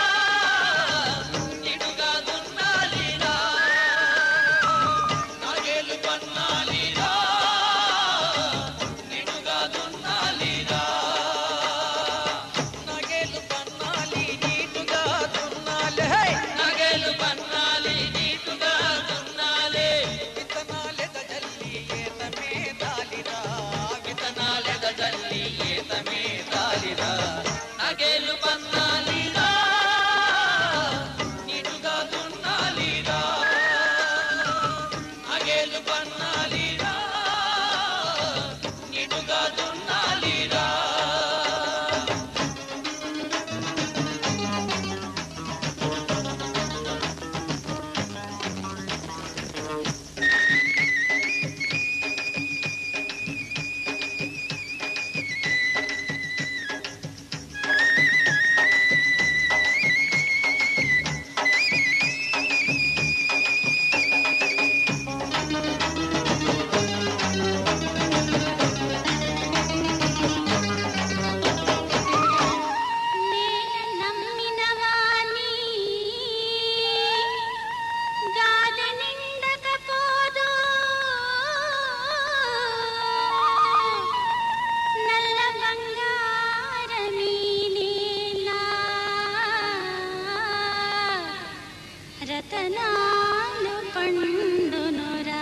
నిడుగా దున్నాలిరా నాగేలు పన్నాలిరా నిడుగా దున్నాలిరా నాగేలు పన్నాలి నీటుగా దున్నాలి హే! నాగేలు పన్నాలి నీటుగా దున్నాలి విత్తనాలెద జల్లి ఏతమే దాలిరా విత్తనాలెద జల్లి ఏతమే దాలిరా నాగేలు పన్నాలిరా నీటుగా దున్నాలిరా నాగేలు పన్నాలిరా నీటుగా దున్నాలిరా
రతనాలు పండునురా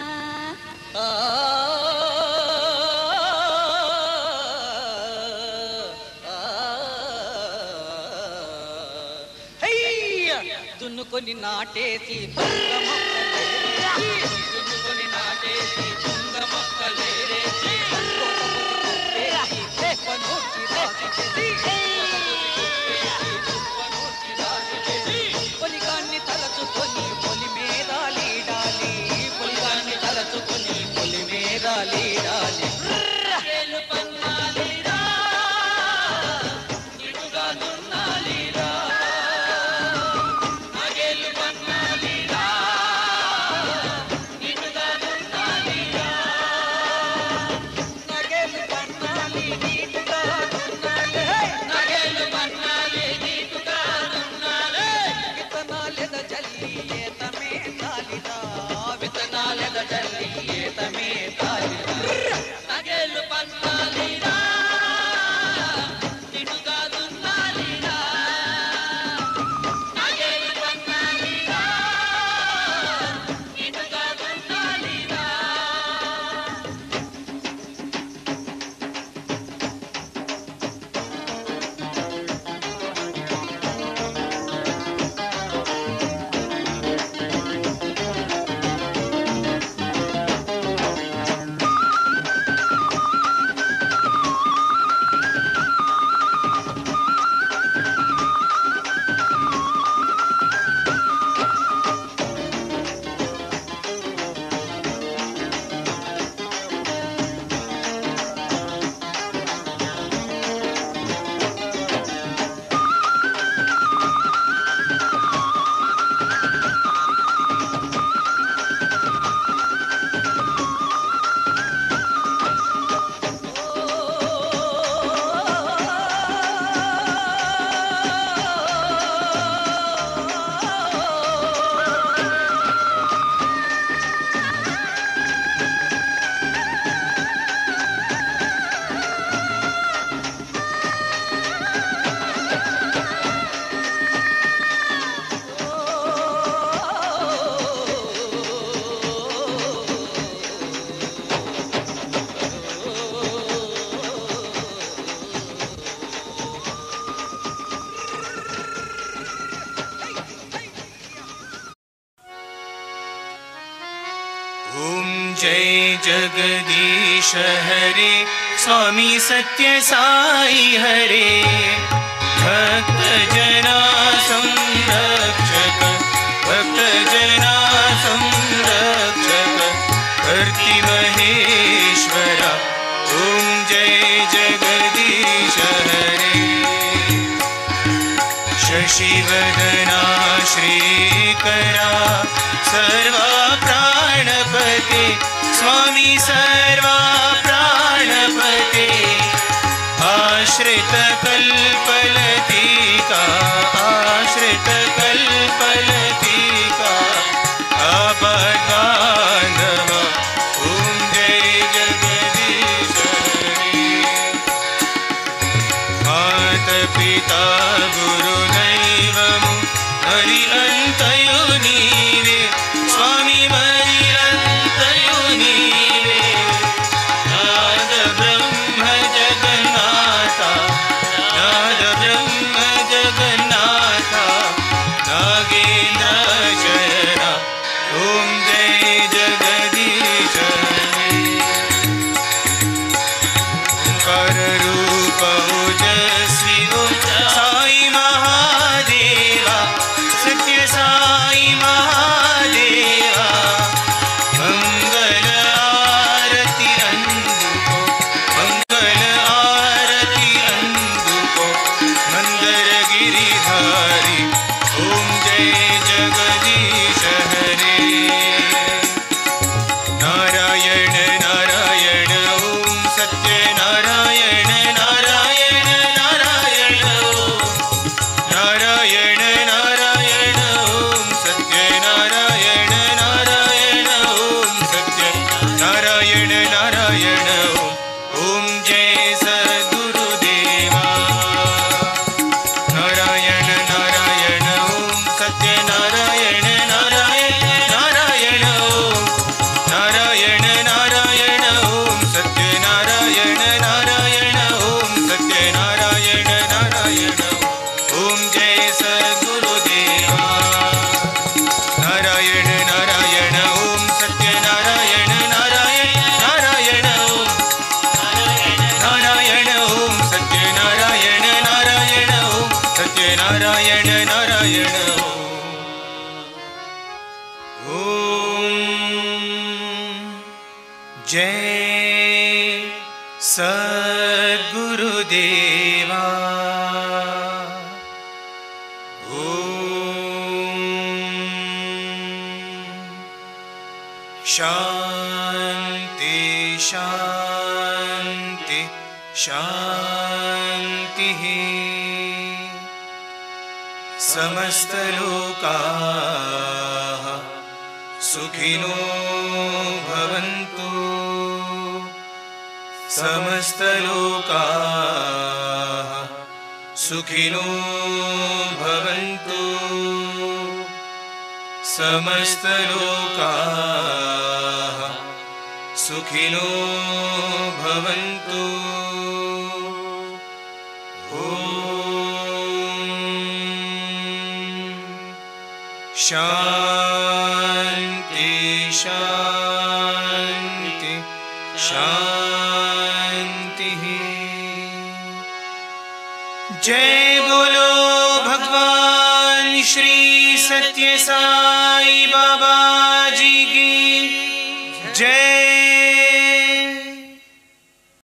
హయ్య! దున్నుకొని నాటేసి బంగ మొక్కలేరేసి, దున్నుకొని నాటేసి బంగ మొక్కలేరేసి, కోత కొట్టి కుప్పేసి, వేపనూర్చి రాసి చేసి, కుప్పనూర్చి రాసి చేసి, పొలిగాన్ని తలచుకొని పొలి మీద లీడాలి పొలిగాన్ని తలచుకొని పొలి మీద లీడాలి రకేలు పన్నాలిరా నిడుగా దున్నాలిరా నాగేలు పన్నాలిరా నిడుగా దున్నాలిరా నాగేలు పన్నాలి నీటుగా దున్నాలి హే! నాగేలు పన్నాలి నీటుగా దున్నాలి విత్తనాలెద జల్లి ఏతమే తాలిరా విత్తనాలెద జల్లి ఏతమే తాలిరా నాగేలు పన్నాలిరా నిడుగా దున్నాలిరా
ॐ जय जगदीश हरे स्वामी सत्य साई हरे भक्त जना संरक्षक भक्त जना संरक्षक कर्ति महेश्वरा ॐ जय जगदीश हरे शशिवदना श्रीकरा सर्वा प्राणपते स्वामी सर्वा प्राणपते आश्रितकल्पलतिका आश्रितकल्पलतिका आपद्बान्धव ॐ जय जगदीश हरे मातपिता गुरुदैवमु हरि अन्तयो नीवे स्वामी मरि अन्तयो नीवे नाद ब्रह्म जगन्नाथा नाद ब्रह्म जगन्नाथा नागेन्द्र शरणा ॐ जय जगदीश रूप ओजस्वी ॐ साई महादेवा सत्य साई महादेवा मंगल आरती अंदुको मंगल आरती अंदुको मंदर गिरिधारी ओम जय जगदीश हरे नारायण नारायण ॐ सत्य नारायण नारायण नारायण ॐ नारायण नारायण ॐ सत्य नारायण नारायण ॐ सत्य नारायण नारायण ॐ ॐ जय सद्गुरुदेवा नारायण नारायण ॐ सत्य नारायण नारायण नारायण ॐ नारायण नारायण ॐ सत्य नारायण नारायण ॐ सत्य नारायण नारायण ॐ जय सद्गुरुदेवा नारायण नारायण ॐ सत्य नारायण नारायण नारायण ॐ नारायण ॐ सत्य नारायण नारायण ॐ सत्य नारायण नारायण ॐ जय सद्गुरुदेवा ॐ शान्ति शान्ति शान्तिः समस्तलोकाः सुखिनो भवन्तु समस्तलोकाः सुखिनो भवन्तु समस्तलोकाः सुखिनो भवन्तु ॐ शान्ति शान्ति शान्तिः जय बोलो भगवान श्री सत्य साई बाबा जी की जय